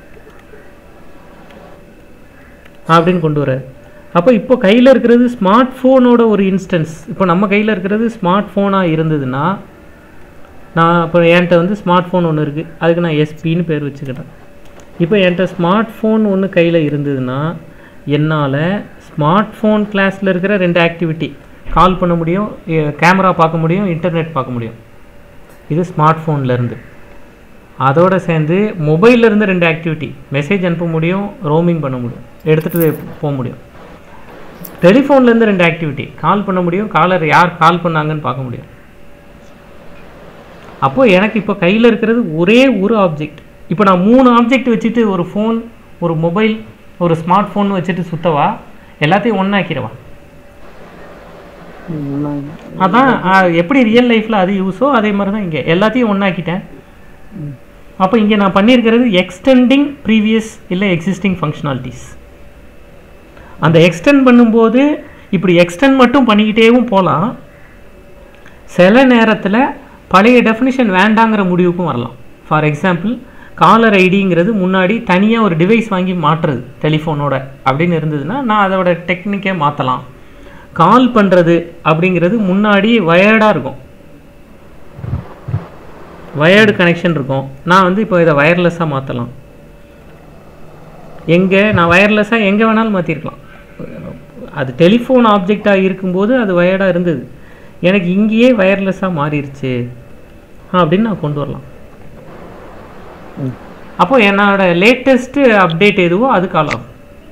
அப்படின்னு கொண்டு வர்றார் அப்போ இப்போ கையில் இருக்கிறது ஸ்மார்ட் ஃபோனோட ஒரு இன்ஸ்டன்ஸ் இப்போ நம்ம கையில் இருக்கிறது ஸ்மார்ட் ஃபோனாக இருந்ததுன்னா நான் இப்போ என்கிட்ட வந்து ஸ்மார்ட் ஃபோன் ஒன்று இருக்குது அதுக்கு நான் எஸ்பின்னு பேர் வச்சுக்கிட்டேன் இப்போ என்கிட்ட ஸ்மார்ட் ஃபோன் ஒன்று கையில் இருந்ததுன்னா என்னால் ஸ்மார்ட் ஃபோன் கிளாஸில் இருக்கிற ரெண்டு ஆக்டிவிட்டி கால் பண்ண முடியும் கேமரா பார்க்க முடியும் இன்டர்நெட் பார்க்க முடியும் இது ஸ்மார்ட் ஃபோன்லேருந்து அதோட சேர்ந்து மொபைல்ல இருந்து ரெண்டு ஆக்டிவிட்டி மெசேஜ் அனுப்ப முடியும் ரோமிங் பண்ண முடியும் எடுத்துகிட்டு போக முடியும் டெலிஃபோன்லேருந்து ரெண்டு ஆக்டிவிட்டி கால் பண்ண முடியும் காலர் யார் கால் பண்ணாங்கன்னு பார்க்க முடியும் அப்போது எனக்கு இப்போ கையில் இருக்கிறது ஒரே ஒரு ஆப்ஜெக்ட் இப்போ நான் மூணு ஆப்ஜெக்ட் வச்சுட்டு ஒரு ஃபோன் ஒரு மொபைல் ஒரு ஸ்மார்ட் ஃபோன் வச்சுட்டு சுத்தவா எல்லாத்தையும் ஒன்றாக்கிறவா ம், அதான் ஆ, எப்படி ரியல் லைஃப்பில் அது யூஸோ அதே மாதிரி தான் இங்கே எல்லாத்தையும் ஒன்றாக்கிட்டேன் அப்போ இங்கே நான் பண்ணியிருக்கிறது எக்ஸ்டெண்டிங் ப்ரீவியஸ் இல்லை எக்ஸிஸ்டிங் ஃபங்க்ஷனாலிட்டிஸ் அந்த எக்ஸ்டெண்ட் பண்ணும்போது இப்படி எக்ஸ்டெண்ட் மட்டும் பண்ணிக்கிட்டேவும் போகலாம் சில நேரத்தில் பழைய டெஃபினிஷன் வேண்டாங்கிற முடிவுக்கும் வரலாம் ஃபார் எக்ஸாம்பிள் காலர் ஐடிங்கிறது முன்னாடி தனியாக ஒரு டிவைஸ் வாங்கி மாற்றுறது டெலிஃபோனோட அப்படின்னு இருந்ததுன்னா நான் அதோட டெக்னிக்கே மாற்றலாம் கால் பண்ணுறது அப்படிங்கிறது முன்னாடி வயர்டாக இருக்கும் வயர்டு கனெக்ஷன் இருக்கும் நான் வந்து இப்போ இதை வயர்லெஸ்ஸாக மாற்றலாம் எங்கே நான் வயர்லெஸ்ஸாக எங்கே வேணாலும் மாற்றிருக்கலாம் அது டெலிஃபோன் ஆப்ஜெக்டாக இருக்கும்போது அது வயர்டாக இருந்தது எனக்கு இங்கேயே வயர்லெஸ்ஸாக மாறிடுச்சு அப்படின்னு நான் கொண்டு வரலாம் அப்போ என்னோட லேட்டஸ்ட்டு அப்டேட் எதுவோ அது கால் ஆகும்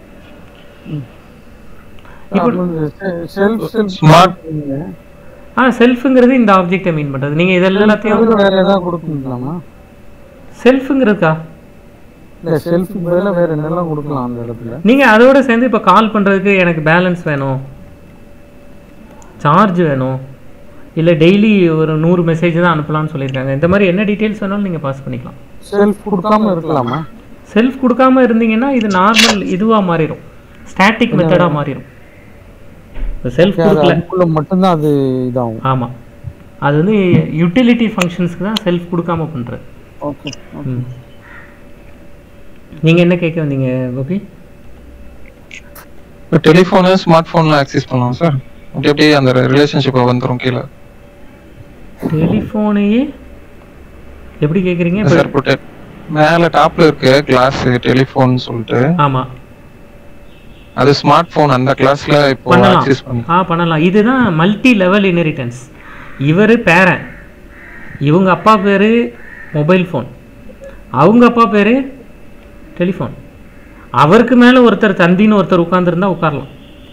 இப்போ செல்ஃப் செல்ஃப் Smart. ஆ செல்ஃபுங்கிறது இந்த ஆப்ஜெக்டை மீன் பண்ணுறது நீங்கள் இது எல்லாத்தையும் வேற ஏதாவது கொடுக்கணுங்களாமா செல்ஃபுங்கிறதுக்கா இல்ல செல்ஃப் பதிலா வேற என்னெல்லாம் கொடுக்கலாம் அந்த இடத்துல நீங்கள் அதோட சேர்ந்து இப்போ கால் பண்ணுறதுக்கு எனக்கு பேலன்ஸ் வேணும் சார்ஜ் வேணும் இல்லை டெய்லி ஒரு நூறு மெசேஜ் தான் அனுப்பலாம்னு சொல்லியிருக்காங்க இந்த மாதிரி என்ன டீட்டெயில்ஸ் வேணாலும் நீங்கள் பாஸ் பண்ணிக்கலாம் செல்ஃப் கொடுக்காம இருக்கலாமா செல்ஃப் கொடுக்காம இருந்தீங்கன்னா இது நார்மல் இதுவாக மாறிடும் ஸ்டாட்டிக் மெத்தடாக மாறிடும் செல்ஃப் அது கொடுக்கல அதுக்குள்ள மட்டும்தான் அது இதாகும் ஆமாம் அது வந்து யூட்டிலிட்டி ஃபங்க்ஷன்ஸ்க்கு தான் செல்ஃப் கொடுக்காம பண்ணுறது ஓகே ம் நீங்கள் என்ன கேட்க வந்தீங்க கோபி இப்போ டெலிஃபோனு ஸ்மார்ட் ஃபோன்ல ஆக்சஸ் பண்ணலாம் சார் அப்படி அப்படியே அந்த ரிலேஷன்ஷிப்பை வந்துரும் கீழே டெலிஃபோனையே எப்படி கேட்குறீங்க சார் இப்போ te- மேல டாப்ல இருக்கு கிளாஸ் டெலிஃபோன் சொல்லிட்டு ஆமாம் அது ஸ்மார்ட் ஃபோன் அந்த கிளாஸ்ல இப்போ பண்ணலாம் ஆக்சஸ் பண்ணி ஆ பண்ணலாம் இதுதான் மல்டி லெவல் இன்ஹெரிட்டன்ஸ் இவர் பேரன் இவங்க அப்பா பேர் மொபைல் ஃபோன் அவங்க அப்பா பேர் டெலிஃபோன் அவருக்கு மேலே ஒருத்தர் தந்தின்னு ஒருத்தர் உட்காந்துருந்தா உட்காரலாம்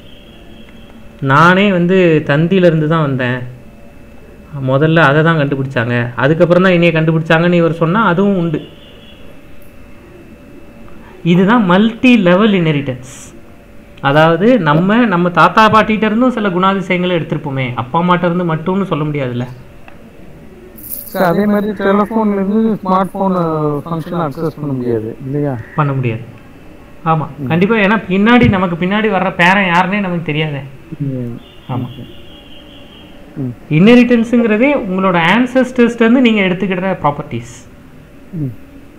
நானே வந்து தந்தியிலேருந்து தான் வந்தேன் முதல்ல அதை தான் கண்டுபிடிச்சாங்க அதுக்கப்புறம் தான் என்னைய கண்டுபிடிச்சாங்கன்னு இவர் சொன்னால் அதுவும் உண்டு இதுதான் மல்டி லெவல் இன்ஹெரிட்டன்ஸ் அதாவது நம்ம நம்ம தாத்தா பாட்டிகிட்ட இருந்தும் சில குணாதிசயங்களை எடுத்திருப்போமே அப்பா அம்மாட்ட இருந்து மட்டும்னு சொல்ல முடியாதுல்ல சார் அதே மாதிரி டெலிஃபோன்ல இருந்து ஸ்மார்ட் போன் ஃபங்க்ஷன் அக்சஸ் பண்ண முடியாது இல்லையா பண்ண முடியாது ஆமாம் கண்டிப்பாக ஏன்னா பின்னாடி நமக்கு பின்னாடி வர்ற பேரன் யாருன்னே நமக்கு தெரியாதே ம். ஆமாம் ம். இன்ஹெரிட்டன்ஸுங்கிறதே உங்களோட ஆன்சஸ்டர்ஸ்லேருந்து நீங்கள் எடுத்துக்கிற ப்ராப்பர்ட்டிஸ் ம்.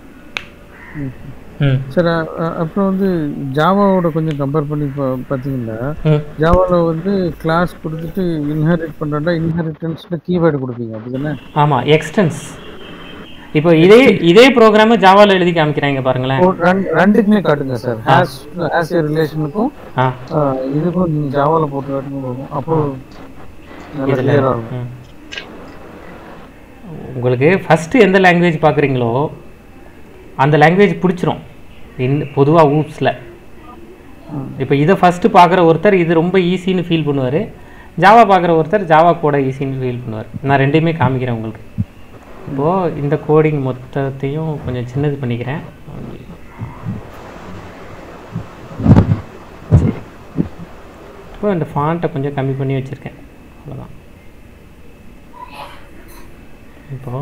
ம் சார் அ- அ- அப்புறம் வந்து ஜாவாவோட கொஞ்சம் கம்பேர் பண்ணி பா- பார்த்தீங்கன்னா ம் ஜாவாவில் வந்து கிளாஸ் கொடுத்துட்டு இன்ஹெரிட் பண்ணுறா இன்ஹெரிட்டன்ஸ்ல கீவேர்டு கொடுப்பீங்க அப்படிதானே ஆமாம் எக்ஸ்டென்ஸ் இப்போ இதே இதே ப்ரோக்ராமை ஜாவாவில் எழுதி காமிக்கிறாங்க பாருங்களேன் ஓ, ரெண்டு- ரெண்டுக்குமே காட்டுங்க சார் ஹேஸ் ஹேஸ் ஏ ரிலேஷனுக்கும் ஆ இதுக்கும் நீங்க ஜாவால போட்டு காட்டுங்க போகும் அப்போ நல்லா இதில் clear-ஆ இருக்கும் உங்களுக்கு ஃபஸ்ட்டு எந்த லாங்குவேஜ் பார்க்குறீங்களோ அந்த லாங்குவேஜ் பிடிச்சிரும் இன் பொதுவாக ஊப்ஸில் இப்போ இதை ஃபஸ்ட்டு பார்க்குற ஒருத்தர் இது ரொம்ப ஈஸின்னு ஃபீல் பண்ணுவார் ஜாவா பார்க்குற ஒருத்தர் ஜாவா கோடை ஈஸின்னு ஃபீல் பண்ணுவார் நான் ரெண்டையுமே காமிக்கிறேன் உங்களுக்கு இப்போது இந்த கோடிங் மொத்தத்தையும் கொஞ்சம் சின்னது பண்ணிக்கிறேன் சரி இப்போ இந்த ஃபாண்ட்டை கொஞ்சம் கம்மி பண்ணி வச்சுருக்கேன் அவ்வளோதான் இப்போ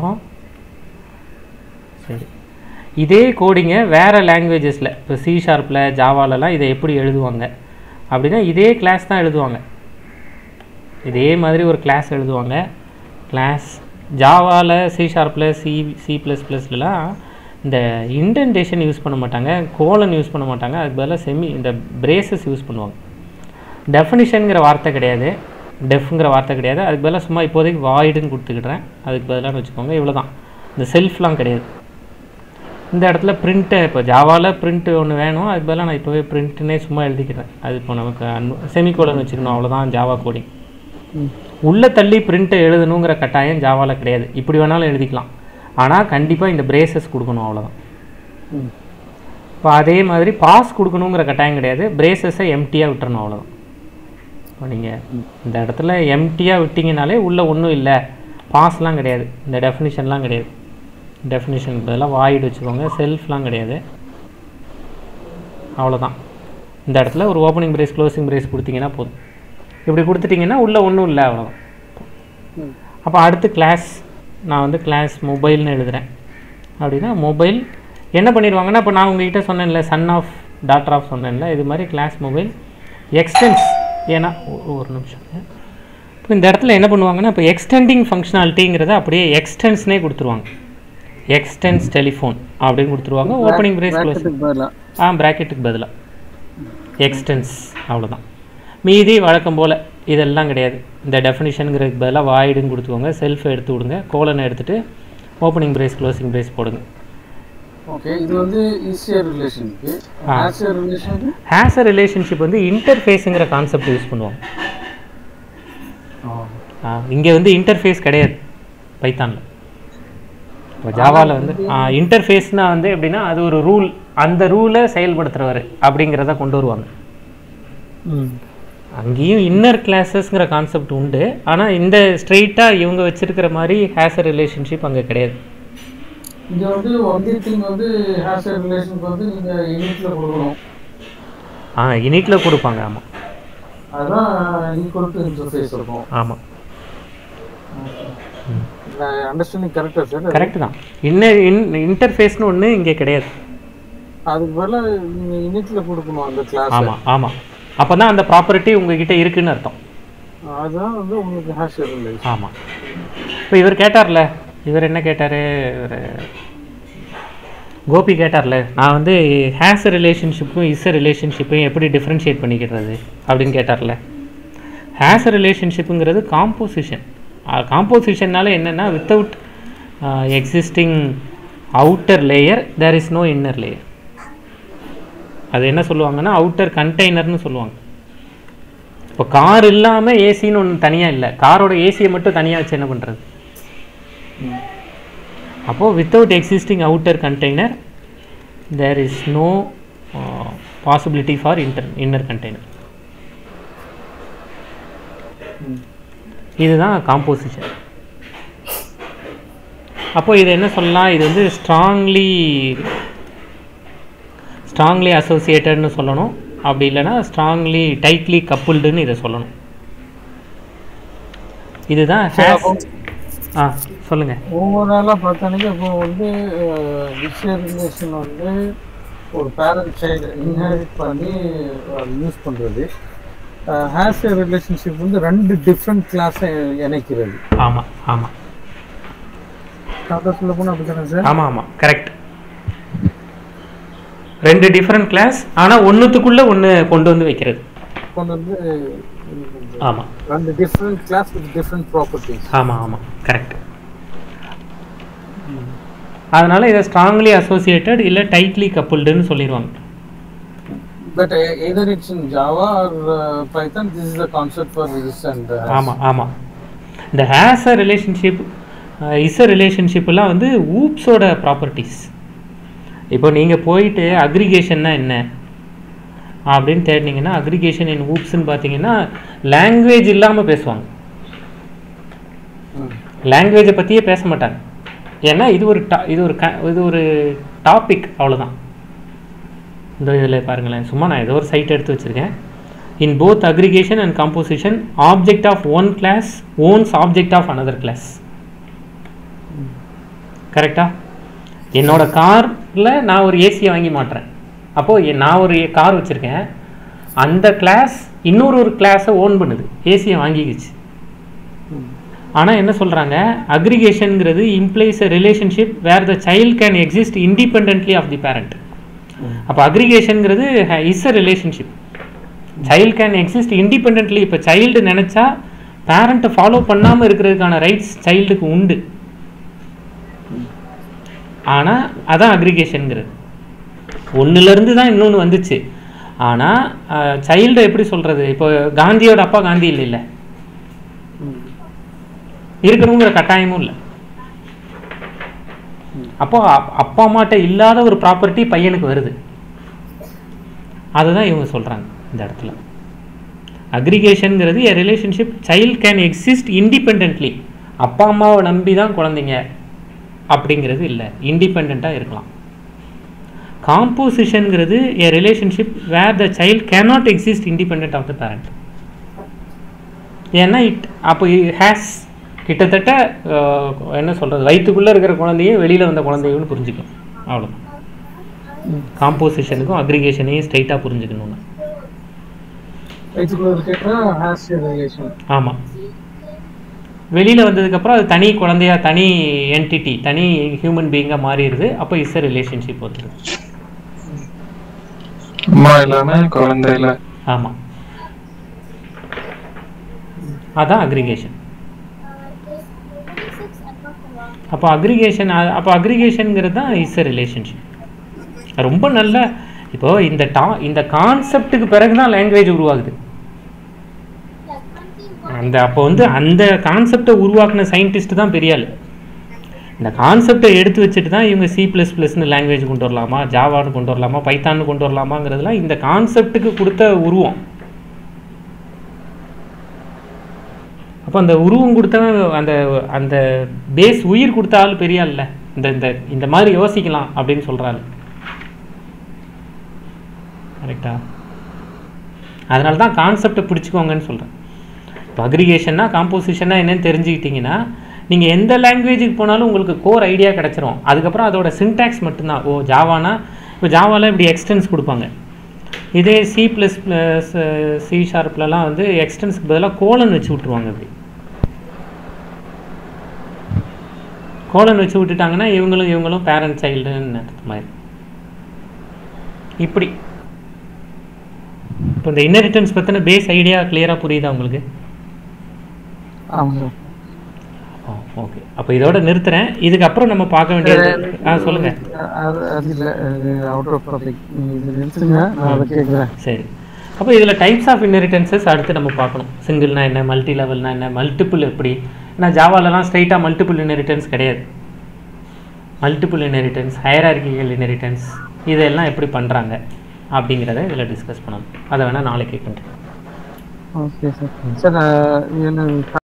சரி இதே கோடிங்கை வேறு லாங்குவேஜஸில் இப்போ சி ஷார்ப்பில் ஜாவாலலாம் இதை எப்படி எழுதுவாங்க அப்படின்னா இதே கிளாஸ் தான் எழுதுவாங்க இதே மாதிரி ஒரு கிளாஸ் எழுதுவாங்க கிளாஸ் ஜாவாவில் சி ஷார்ப்பில் சி சி ப்ளஸ் ப்ளஸ்லாம் இந்த இன்டென்டேஷன் யூஸ் பண்ண மாட்டாங்க கோலன் யூஸ் பண்ண மாட்டாங்க அதுக்கு பதிலாக செமி இந்த பிரேசஸ் யூஸ் பண்ணுவாங்க டெஃபினிஷனுங்கிற வார்த்தை கிடையாது டெஃப்ங்கிற வார்த்தை கிடையாது அதுக்கு பதிலாக சும்மா இப்போதைக்கு வாய்டுன்னு கொடுத்துக்கிட்றேன் அதுக்கு பதிலாக வச்சுக்கோங்க இவ்வளோ தான் இந்த செல்ஃப்லாம் கிடையாது இந்த இடத்துல பிரிண்ட்டு இப்போ ஜாவாவில் பிரிண்ட்டு ஒன்று வேணும் அதுக்கு பதிலாக நான் இப்போவே பிரிண்ட்டுனே சும்மா எழுதிக்கிறேன் அது இப்போ நமக்கு செமிகோலன் வச்சுக்கணும் அவ்வளோதான் ஜாவா கோடிங் உள்ளே தள்ளி பிரிண்ட்டை எழுதணுங்கிற கட்டாயம் ஜாவாவில் கிடையாது இப்படி வேணாலும் எழுதிக்கலாம் ஆனால் கண்டிப்பாக இந்த பிரேசஸ் கொடுக்கணும் அவ்வளோதான் ம். இப்போ அதே மாதிரி பாஸ் கொடுக்கணுங்கிற கட்டாயம் கிடையாது பிரேசஸை எம்டியாக விட்டுறணும் அவ்வளோதான் இப்போ நீங்கள் இந்த இடத்துல எம்டியாக விட்டிங்கனாலே உள்ளே ஒன்றும் இல்லை பாஸ்லாம் கிடையாது இந்த டெஃபினிஷன்லாம் கிடையாது டெஃபினிஷனுக்கு பதிலாக வாய்டு வச்சுக்கோங்க செல்ஃப்லாம் கிடையாது அவ்வளோதான் இந்த இடத்துல ஒரு ஓப்பனிங் பிரேஸ் க்ளோசிங் பிரேஸ் கொடுத்தீங்கன்னா போதும் இப்படி கொடுத்துட்டிங்கன்னா உள்ளே ஒன்றும் இல்லை அவ்வளோதான் ம். அப்போ அடுத்து கிளாஸ் நான் வந்து கிளாஸ் மொபைல்னு எழுதுகிறேன் அப்படின்னா மொபைல் என்ன பண்ணிடுவாங்கன்னா இப்போ நான் உங்ககிட்ட சொன்னேன்ல சன் ஆஃப் டாட்டர் ஆஃப் சொன்னேன்ல இது மாதிரி கிளாஸ் மொபைல் எக்ஸ்டென்ஸ் ஏன்னா ஒ- ஒரு நிமிஷம் இப்போ இந்த இடத்துல என்ன பண்ணுவாங்கன்னா இப்போ எக்ஸ்டெண்டிங் ஃபங்க்ஷனாலிட்டிங்கிறத அப்படியே எக்ஸ்டென்ஸ்னே கொடுத்துருவாங்க எக்ஸ்டென்ஸ் டெலிஃபோன் அப்படின்னு கொடுத்துருவாங்க ஓப்பனிங் பிரேஸ் க்ளோஸ் bracket-க்கு பதிலா. ஆ ப்ராக்கெட்டுக்கு பதிலாக எக்ஸ்டென்ஸ் அவ்வளோதான் மீதி வழக்கம் போல் இதெல்லாம் கிடையாது இந்த டெஃபினிஷனுங்கிறதுக்கு பதிலாக வாய்டுன்னு கொடுத்துக்கோங்க செல்ஃபை எடுத்து விடுங்க கோலனை எடுத்துகிட்டு ஓப்பனிங் பிரேஸ் க்ளோசிங் பிரேஸ் போடுங்க ஓகே இது வந்து ஈஸியர் ரிலேஷனுக்கு ஆ. ஆசியர் ரிலேஷனுக்கு ஹேஸ் ரிலேஷன்ஷிப் வந்து இன்டர்ஃபேஸுங்கிற கான்செப்ட் யூஸ் பண்ணுவாங்க இங்கே வந்து இன்டர்ஃபேஸ் கிடையாது பைத்தானில் இப்போ ஜாவாவில் வந்து இன்டர்ஃபேஸ்னால் வந்து எப்படின்னா அது ஒரு ரூல் அந்த ரூலை செயல்படுத்துகிறவர் அப்படிங்கிறத கொண்டு வருவாங்க ம் அங்கேயும் இன்னர் கிளாஸஸ்ங்கிற கான்செப்ட் உண்டு ஆனால் இந்த ஸ்ட்ரெயிட்டாக இவங்க வச்சிருக்கிற மாதிரி ஹேஸ் ரிலேஷன்ஷிப் அங்கே கிடையாது இங்க வந்து ஒன்லி திங் வந்து ஆசியர் ரிலேஷனுக்கு வந்து நீங்க யூனிட்ல கொடுக்கணும் ஆ யூனிட்டில் கொடுப்பாங்க ஆமாம் அதுதான் ஈக்குவல் டு இன்டர்ஃபேஸ் இருக்கும் ஆமாம் அண்டர்ஸ்டாண்டிங் கரெக்டா சார் கரெக்ட் தான் இன்னர் இன் இன்டர்ஃபேஸ்னு ஒன்று இங்கே கிடையாது அதுக்கு பதிலா நீங்க யூனிட்ல கொடுக்கணும் அந்த கிளாஸ் ஆமாம் ஆமாம் அப்போ தான் அந்த ப்ராப்பர்ட்டி உங்ககிட்ட இருக்குன்னு அர்த்தம் அதுதான் வந்து உங்களுக்கு ஆசியர் ரிலேஷன் ஆமாம் இப்போ இவர் கேட்டார்ல இவர் என்ன கேட்டார் இவர் கோபி கேட்டார்ல நான் வந்து ஹேஸ் ரிலேஷன்ஷிப்பும் இஸ் ரிலேஷன்ஷிப்பையும் எப்படி டிஃப்ரென்ஷியேட் பண்ணிக்கிறது அப்படின்னு கேட்டார்ல ஹேஸ் ரிலேஷன்ஷிப்புங்கிறது காம்போசிஷன் காம்போசிஷன்னால என்னென்னா without existing outer layer there is no inner layer அது என்ன சொல்லுவாங்கன்னா அவுட்டர் கண்டெய்னர்னு சொல்லுவாங்க இப்போ கார் இல்லாமல் ஏசின்னு ஒன்று தனியாக இல்லை காரோட ஏசியை மட்டும் தனியாக வச்சு என்ன பண்ணுறது அப்போது without existing outer container there is no possibility for inter inner container இதுதான் காம்போசிஷன் அப்போ இது என்ன சொல்லலாம் இது வந்து ஸ்ட்ராங்லி ஸ்ட்ராங்லி அசோசியேட்டட்னு சொல்லணும் அப்படி இல்லைன்னா ஸ்ட்ராங்லி டைட்லி கப்புல்டுன்னு இதை சொல்லணும் இதுதான் has- ஆ சொல்லுங்கள் ஓவராலாக பார்த்தானிக்க இப்போ வந்து விஷயர் ரிலேஷன் வந்து ஒரு பேரண்ட் சைல்டு இன்ஹெரிட் பண்ணி அது யூஸ் பண்ணுறது ஹேஸ் ரிலேஷன்ஷிப் வந்து ரெண்டு டிஃப்ரெண்ட் கிளாஸை இணைக்கிறது ஆமாம் ஆமாம் கரெக்டாக சொல்ல போனால் அப்படி தானே சார் ஆமாம் ஆமாம் கரெக்ட் ரெண்டு டிஃப்ரெண்ட் கிளாஸ் ஆனால் ஒன்றுத்துக்குள்ளே ஒன்று கொண்டு வந்து வைக்கிறது கொண்டு வந்து ஆமாம் ரெண்டு different class with different properties ஆமாம் ஆமாம் கரெக்ட் அதனால் இதை ஸ்ட்ராங்லி அசோசியேட்டட் இல்லை டைட்லி கப்புல்டுன்னு சொல்லிடுவாங்க but either it's in Java or Python this is the concept for this and ஆமாம் ஆமாம் இந்த has a relationship is a ரிலேஷன்ஷிப்லாம் வந்து ஊப்ஸோட ப்ராப்பர்ட்டிஸ் இப்போ நீங்கள் போயிட்டு அக்ரிகேஷன்னா என்ன அப்படின்னு தேடினீங்கன்னா அக்ரிகேஷன் இன் ஊப்ஸ்ன்னு பார்த்தீங்கன்னா லாங்குவேஜ் இல்லாமல் பேசுவாங்க லாங்குவேஜை பற்றியே பேச மாட்டாங்க ஏன்னா இது ஒரு டா இது ஒரு க இது ஒரு டாபிக் அவ்வளோதான் இந்த இதில் பாருங்களேன் சும்மா நான் ஏதோ ஒரு சைட் எடுத்து வச்சுருக்கேன் in both aggregation and composition object of one class owns object of another class கரெக்டா என்னோட காரில் நான் ஒரு ஏசியை வாங்கி மாட்டுறேன் அப்போது நான் ஒரு கார் வச்சுருக்கேன் அந்த கிளாஸ் இன்னொரு ஒரு கிளாஸை ஓன் பண்ணுது ஏசியை வாங்கிக்கிச்சு ஆனால் என்ன சொல்கிறாங்க அக்ரிகேஷனுங்கிறது implies a relationship where the child can exist independently of the parent அப்போ அக்ரிகேஷனுங்கிறது is a relationship child can exist independently இப்போ சைல்டு நினச்சா பேரண்ட்டை ஃபாலோ பண்ணாமல் இருக்கிறதுக்கான ரைட்ஸ் சைல்டுக்கு உண்டு ஆனால் அதான் அக்ரிகேஷனுங்கிறது ஒன்றுலேருந்து தான் இன்னொன்று வந்துச்சு ஆனால் சைல்டை எப்படி சொல்கிறது இப்போ காந்தியோட அப்பா காந்தி இல்லை இல்லை இருக்கணுங்கிற கட்டாயமும் இல்லை அப்போ அப்- அப்பா அம்மாட்ட இல்லாத ஒரு ப்ராப்பர்ட்டி பையனுக்கு வருது அதுதான் இவங்க சொல்கிறாங்க இந்த இடத்துல அக்ரிகேஷனுங்கிறது a relationship child can exist independently அப்பா அம்மாவை நம்பி தான் குழந்தைங்க அப்படிங்கிறது இல்லை இண்டிபெண்ட்டாக இருக்கலாம் காம்போசிஷனுங்கிறது a relationship where the child cannot exist independent of the parent ஏன்னா இட் அப்போ ஹேஸ் கிட்டத்தட்ட அஹ், என்ன சொல்கிறது வயிற்றுக்குள்ளே இருக்கிற குழந்தையே வெளியில் வந்த குழந்தையும் புரிஞ்சுக்கும் அவ்வளோதான் காம்போசிஷனுக்கும் அக்ரிகேஷனையும் ஸ்ட்ரைட்டாக புரிஞ்சுக்கணும்னு வயிற்றுக்குள்ள இருக்கிற ஹேஸ் ரிலேஷன் ஆமாம் வெளியில் வந்ததுக்கப்புறம் அது தனி குழந்தையா தனி என்டிட்டி தனி ஹியூமன் பீயிங்காக மாறிடுது அப்போ இஸ் ரிலேஷன்ஷிப் வந்துடுது அம்மா இல்லாம குழந்தை இல்ல ஆமாம் அதான் அக்ரிகேஷன் அப்போ அக்ரிகேஷன் அப்போ அக்ரிகேஷனுங்கிறது தான் இஸ் அ ரிலேஷன்ஷிப் ரொம்ப நல்ல இப்போ இந்த டா இந்த கான்செப்டுக்கு பிறகு தான் லாங்குவேஜ் உருவாகுது அந்த அப்போ வந்து அந்த கான்செப்டை உருவாக்குன சயின்டிஸ்ட் தான் பெரிய ஆள் இந்த கான்செப்டை எடுத்து வச்சுட்டு தான் இவங்க சி ப்ளஸ் ப்ளஸ்னு லாங்குவேஜ் கொண்டு வரலாமா ஜாவான்னு கொண்டு வரலாமா பைத்தான்னு கொண்டு வரலாமாங்கிறதுலாம் இந்த கான்செப்டுக்கு கொடுத்த உருவம் அப்போ அந்த உருவம் கொடுத்தவன் அந்த அந்த பேஸ் உயிர் கொடுத்த ஆள் பெரிய ஆள் இல்ல இந்த இந்த இந்த மாதிரி யோசிக்கலாம் அப்படின்னு சொல்கிறாள் கரெக்டா அதனால தான் கான்செப்டை பிடிச்சிக்கோங்கன்னு சொல்கிறேன் இப்போ அக்ரிகேஷன்னா காம்போசிஷன்னா என்னன்னு தெரிஞ்சுக்கிட்டிங்கன்னா நீங்கள் எந்த லாங்குவேஜுக்கு போனாலும் உங்களுக்கு கோர் ஐடியா கிடச்சிரும் அதுக்கப்புறம் அதோட சின்டாக்ஸ் மட்டும்தான் ஓ ஜாவானா இப்போ ஜாவாவில் இப்படி எக்ஸ்டென்ஸ் கொடுப்பாங்க இதே சி ப்ளஸ் ப்ளஸ் சி ஷார்ப்லலாம் வந்து எக்ஸ்டென்ஸ்க்கு பதிலாக கோலன் வச்சு விட்ருவாங்க அப்படி கோலன் வச்சு விட்டுட்டாங்கன்னா இவங்களும் இவங்களும் பேரண்ட் சைல்டுன்னு அர்த்தம் மாதிரி இப்படி இப்போ இந்த இன்னரிட்டன்ஸ் பற்றின பேஸ் ஐடியா கிளியராக புரியுதா உங்களுக்கு ஆமாங்க ஓ ஓகே அப்போ இதோட நிறுத்துறேன் இதுக்கப்புறம் நம்ம பார்க்க வேண்டியது ஆ சொல்லுங்கள் அது அது இல்லை அவுட் ஆஃப் டாபிக் இது நிறுத்துங்க நான் அதை கேட்குறேன் சரி அப்போ இதில் டைப்ஸ் ஆஃப் இன்ஹெரிட்டன்சஸ் அடுத்து நம்ம பார்க்கணும் சிங்கிள்னா என்ன மல்டி லெவல்னா என்ன மல்டிபிள் எப்படி ஏன்னா ஜாவாலலாம் ஸ்ட்ரைட்டாக மல்டிபிள் இன்ஹெரிட்டன்ஸ் கிடையாது மல்டிபிள் இன்ஹெரிட்டன்ஸ் ஹையரார்கிக்கல் இன்ஹெரிட்டன்ஸ் இதெல்லாம் எப்படி பண்ணுறாங்க அப்படிங்கிறத இதில் டிஸ்கஸ் பண்ணணும் அதை வேணால் நாளைக்கு கேட்குறேன் ஓகே சார் சார் நான் என்ன